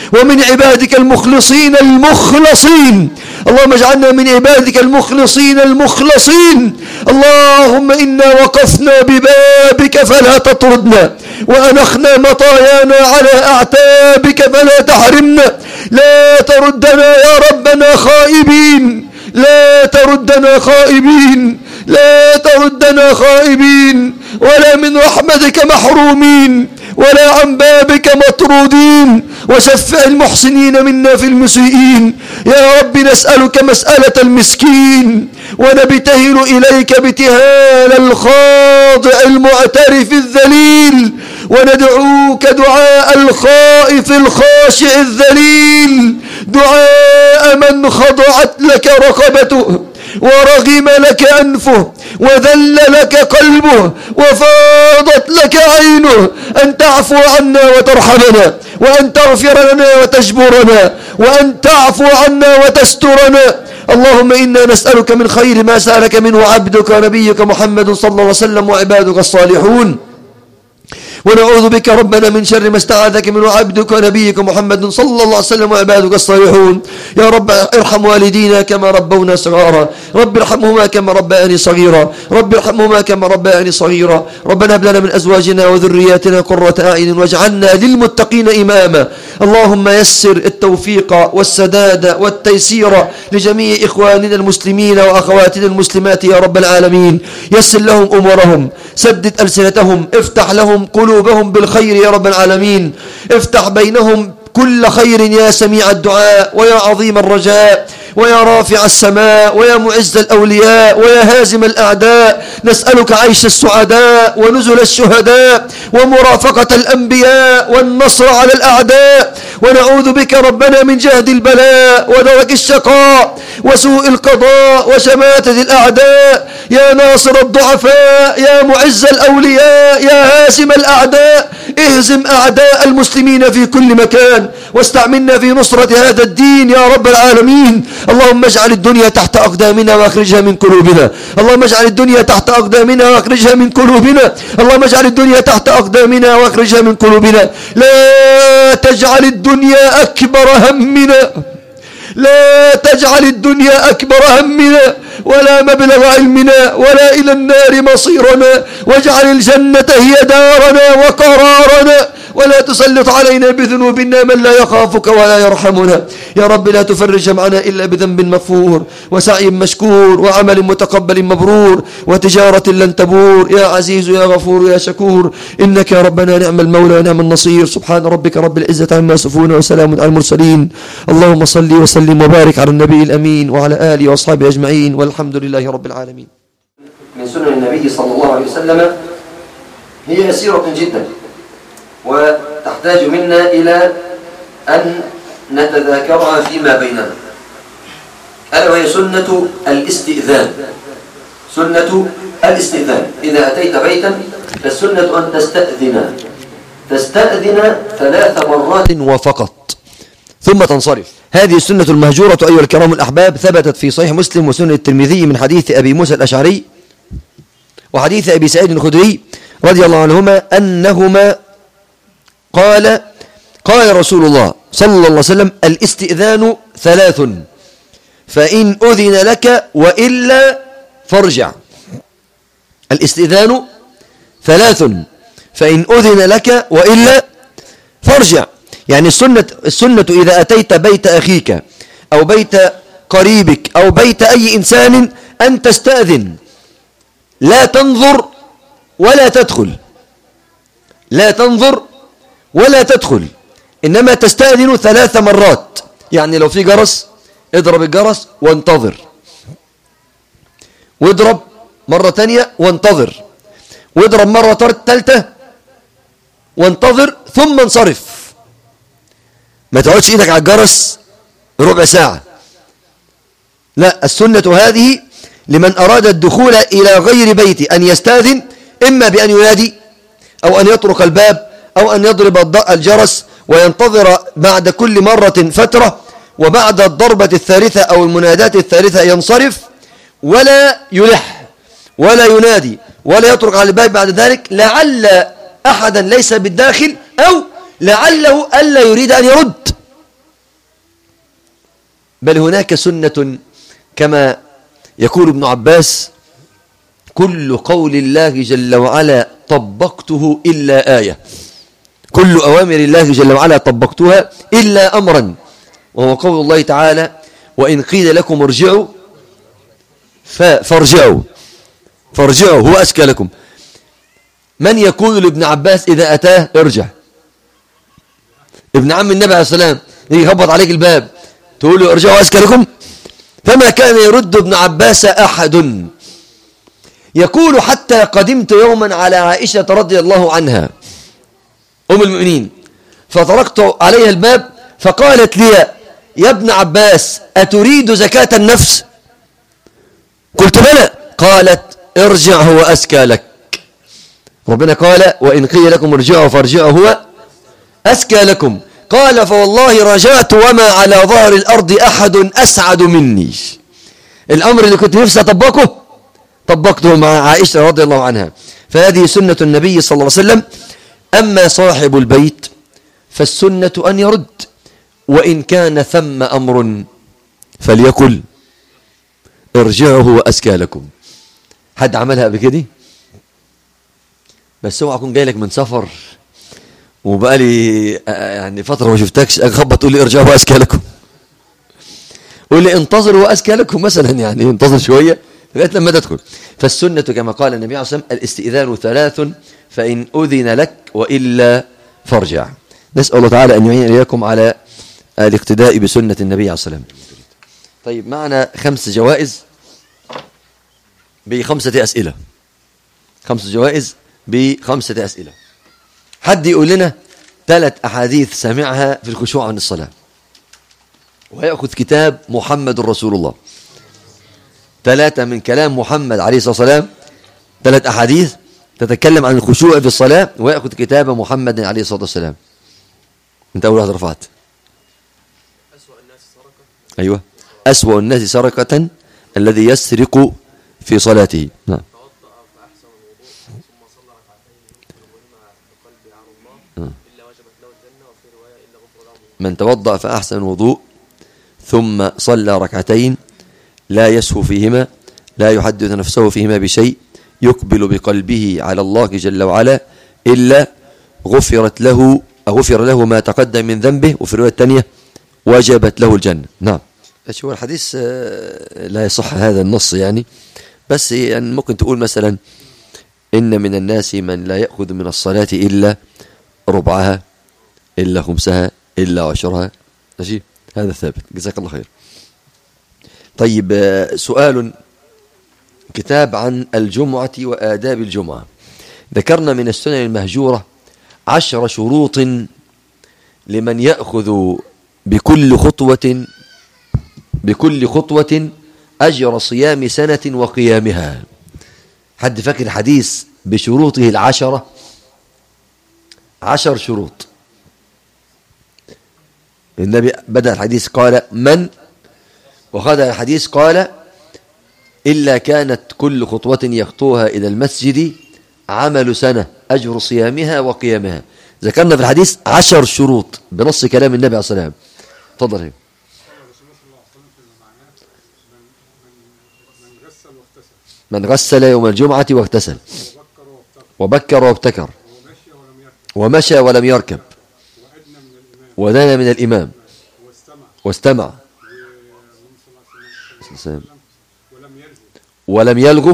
ومن عبادك المخلصين المخلصين اللهم اجعلنا من عبادك المخلصين المخلصين اللهم إنا وقفنا ببابك فلا تطردنا وأنخنا مطايانا على أعتابك فلا تحرمنا لا تردنا يا ربنا خائبين لا تردنا خائبين لا تردنا خائبين ولا من رحمتك محرومين ولا عن بابك مطرودين وشفع المحسنين منا في المسيئين يا رب نسألك مسألة المسكين ونبتهل إليك ابتهال الخاضع المعترف الذليل وندعوك دعاء الخائف الخاشع الذليل دعاء من خضعت لك رقبته ورغم لك أنفه وذل لك قلبه وفاضت لك عينه أن تعفو عنا وترحمنا وأن تغفر لنا وتجبرنا وأن تعفو عنا وتسترنا اللهم إنا نسألك من خير ما سألك منه عبدك ونبيك محمد صلى الله عليه وسلم وعبادك الصالحون ونعوذ بك ربنا من شر ما استعاذك منه عبدك ونبيك محمد صلى الله عليه وسلم وعبادك الصالحون يا رب ارحم والدينا كما ربونا صغارا رب ارحمهما كما ربياني صغيرا رب ارحمهما كما ربياني صغيرا ربنا هب لنا من ازواجنا وذرياتنا قرة اعين واجعلنا للمتقين اماما اللهم يسر التوفيق والسداد والتيسير لجميع اخواننا المسلمين واخواتنا المسلمات يا رب العالمين يسر لهم امورهم سدد السنتهم افتح لهم قلوبهم قلوبهم بالخير يا رب العالمين افتح بينهم كل خير يا سميع الدعاء ويا عظيم الرجاء ويا رافع السماء ويا معز الأولياء ويا هازم الأعداء نسألك عيش السعداء ونزل الشهداء ومرافقة الأنبياء والنصر على الأعداء ونعوذ بك ربنا من جهد البلاء ودرك الشقاء وسوء القضاء وشماتة الأعداء يا ناصر الضعفاء يا معز الأولياء يا هاسم الأعداء اهزم أعداء المسلمين في كل مكان واستعملنا في نصرة هذا الدين يا رب العالمين اللهم اجعل الدنيا تحت أقدامنا واخرجها من قلوبنا اللهم اجعل الدنيا تحت أقدامنا واخرجها من قلوبنا اللهم اجعل الدنيا تحت أقدامنا واخرجها من قلوبنا لا تجعل الدنيا أكبر همنا لا تجعل الدنيا أكبر همنا ولا مبلغ علمنا ولا إلى النار مصيرنا واجعل الجنة هي دارنا وقرارنا ولا تسلط علينا بذنوبنا من لا يخافك ولا يرحمنا يا رب لا تفرج معنا إلا بذنب مغفور وسعي مشكور وعمل متقبل مبرور وتجارة لن تبور يا عزيز يا غفور يا شكور إنك يا ربنا نعم المولى ونعم النصير سبحان ربك رب العزة عما يصفون وسلام على المرسلين اللهم صل وسلم وبارك على النبي الأمين وعلى آله وأصحابه أجمعين والحمد لله رب العالمين من سنن النبي صلى الله عليه وسلم هي يسيرة جدا وتحتاج منا إلى أن نتذاكرها فيما بيننا ألا وهي سنة الاستئذان سنة الاستئذان إذا أتيت بيتا فالسنة أن تستأذن تستأذن ثلاث مرات وفقط ثم تنصرف هذه السنة المهجورة أيها الكرام الأحباب ثبتت في صحيح مسلم وسنن الترمذي من حديث أبي موسى الأشعري وحديث أبي سعيد الخدري رضي الله عنهما أنهما قال قال رسول الله صلى الله عليه وسلم الاستئذان ثلاث فإن أذن لك وإلا فارجع الاستئذان ثلاث فإن أذن لك وإلا فارجع يعني السنة, السنة إذا أتيت بيت أخيك أو بيت قريبك أو بيت أي إنسان أن تستأذن لا تنظر ولا تدخل لا تنظر ولا تدخل إنما تستأذن ثلاث مرات يعني لو في جرس اضرب الجرس وانتظر واضرب مرة تانية وانتظر واضرب مرة ثالثة وانتظر ثم انصرف ما تقعدش ايدك على الجرس ربع ساعة لا السنة هذه لمن أراد الدخول إلى غير بيتي أن يستاذن إما بأن ينادي أو أن يطرق الباب أو أن يضرب الجرس وينتظر بعد كل مرة فترة وبعد الضربة الثالثة أو المنادات الثالثة ينصرف ولا يلح ولا ينادي ولا يطرق على الباب بعد ذلك لعل أحدا ليس بالداخل أو لعله ألا يريد أن يرد بل هناك سنة كما يقول ابن عباس كل قول الله جل وعلا طبقته إلا آية كل أوامر الله جل وعلا طبقتها إلا أمرا وهو قول الله تعالى وإن قيل لكم ارجعوا فارجعوا فارجعوا هو أزكى لكم من يقول لابن عباس إذا أتاه ارجع ابن عم النبي عليه السلام يجي يخبط عليك الباب تقول له ارجعوا أزكى لكم فما كان يرد ابن عباس أحد يقول حتى قدمت يوما على عائشة رضي الله عنها أم المؤمنين فطرقت عليها الباب فقالت لي يا ابن عباس أتريد زكاة النفس قلت بلى قالت ارجع هو أزكى لك ربنا قال وإن قيل لكم ارجعوا فارجعوا هو أزكى لكم قال فوالله رجعت وما على ظهر الأرض أحد أسعد مني الأمر اللي كنت نفسي أطبقه طبقته مع عائشة رضي الله عنها فهذه سنة النبي صلى الله عليه وسلم أما صاحب البيت فالسنة أن يرد وإن كان ثم أمر فليقل ارجعوا وأزكى لكم حد عملها قبل كده بس اوعى اكون جاي لك من سفر وبقى لي يعني فتره ما شفتكش اخبط تقول لي ارجعوا وازكى لكم قول لي انتظروا وازكى لكم مثلا يعني انتظر شويه لغايه لما تدخل فالسنه كما قال النبي عليه الصلاه والسلام الاستئذان ثلاث فان اذن لك والا فارجع نسال الله تعالى ان يعين اياكم على الاقتداء بسنه النبي عليه الصلاه والسلام طيب معنا خمس جوائز بخمسه اسئله خمس جوائز بخمسة أسئلة حد يقول لنا ثلاث أحاديث سمعها في الخشوع عن الصلاة ويأخذ كتاب محمد رسول الله ثلاثة من كلام محمد عليه الصلاة والسلام ثلاث أحاديث تتكلم عن الخشوع في الصلاة ويأخذ كتاب محمد عليه الصلاة والسلام انت أول واحد رفعت أيوة أسوأ الناس سرقة الذي يسرق في صلاته نعم من توضأ فأحسن الوضوء ثم صلى ركعتين لا يسهو فيهما لا يحدث نفسه فيهما بشيء يقبل بقلبه على الله جل وعلا إلا غفرت له غفر له ما تقدم من ذنبه وفي الرواية الثانية وجبت له الجنة نعم هو الحديث لا يصح هذا النص يعني بس يعني ممكن تقول مثلا إن من الناس من لا يأخذ من الصلاة إلا ربعها إلا خمسها إلا عشرها ماشي هذا ثابت جزاك الله خير طيب سؤال كتاب عن الجمعة وآداب الجمعة ذكرنا من السنن المهجورة عشر شروط لمن يأخذ بكل خطوة بكل خطوة أجر صيام سنة وقيامها حد فاكر حديث بشروطه العشرة عشر شروط النبي بدأ الحديث قال من وخذ الحديث قال إلا كانت كل خطوة يخطوها إلى المسجد عمل سنة أجر صيامها وقيامها ذكرنا في الحديث عشر شروط بنص كلام النبي عليه الصلاة والسلام تفضل هنا من غسل يوم الجمعة واغتسل وبكر وابتكر ومشى ولم يركب ودنا من الإمام واستمع ولم يلغو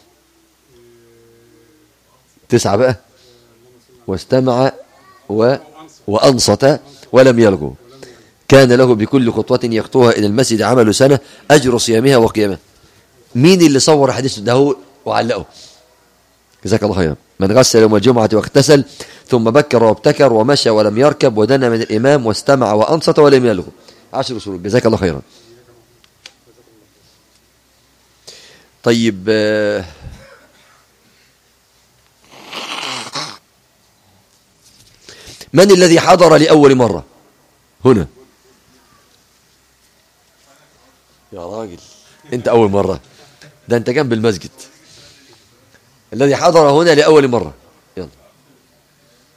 تسعة بقى واستمع و وأنصت ولم يلغو كان له بكل خطوة يخطوها إلى المسجد عمل سنة أجر صيامها وقيامها مين اللي صور حديث ده هو وعلقه جزاك الله خيرا من غسل يوم الجمعة واغتسل ثم بكر وابتكر ومشى ولم يركب ودنا من الإمام واستمع وأنصت ولم يلغو عشر شروط جزاك الله خيرا طيب من الذي حضر لأول مرة هنا يا راجل انت أول مرة ده انت جنب المسجد الذي حضر هنا لأول مرة يلا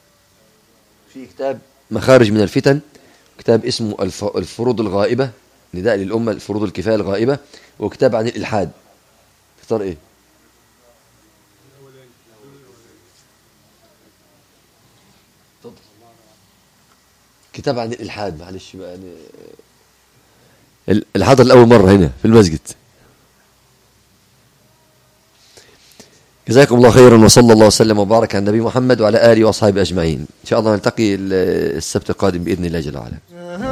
في كتاب مخارج من الفتن كتاب اسمه الفروض الغائبة نداء للأمة الفروض الكفاية الغائبة وكتاب عن الإلحاد اختار إيه اتفضل. كتاب عن الإلحاد معلش بقى يعني ال- الحضر لأول مرة هنا في المسجد جزاكم الله خيرا وصلى الله وسلم وبارك على النبي محمد وعلى آله وأصحابه أجمعين إن شاء الله نلتقي ال- السبت القادم بإذن الله جل وعلا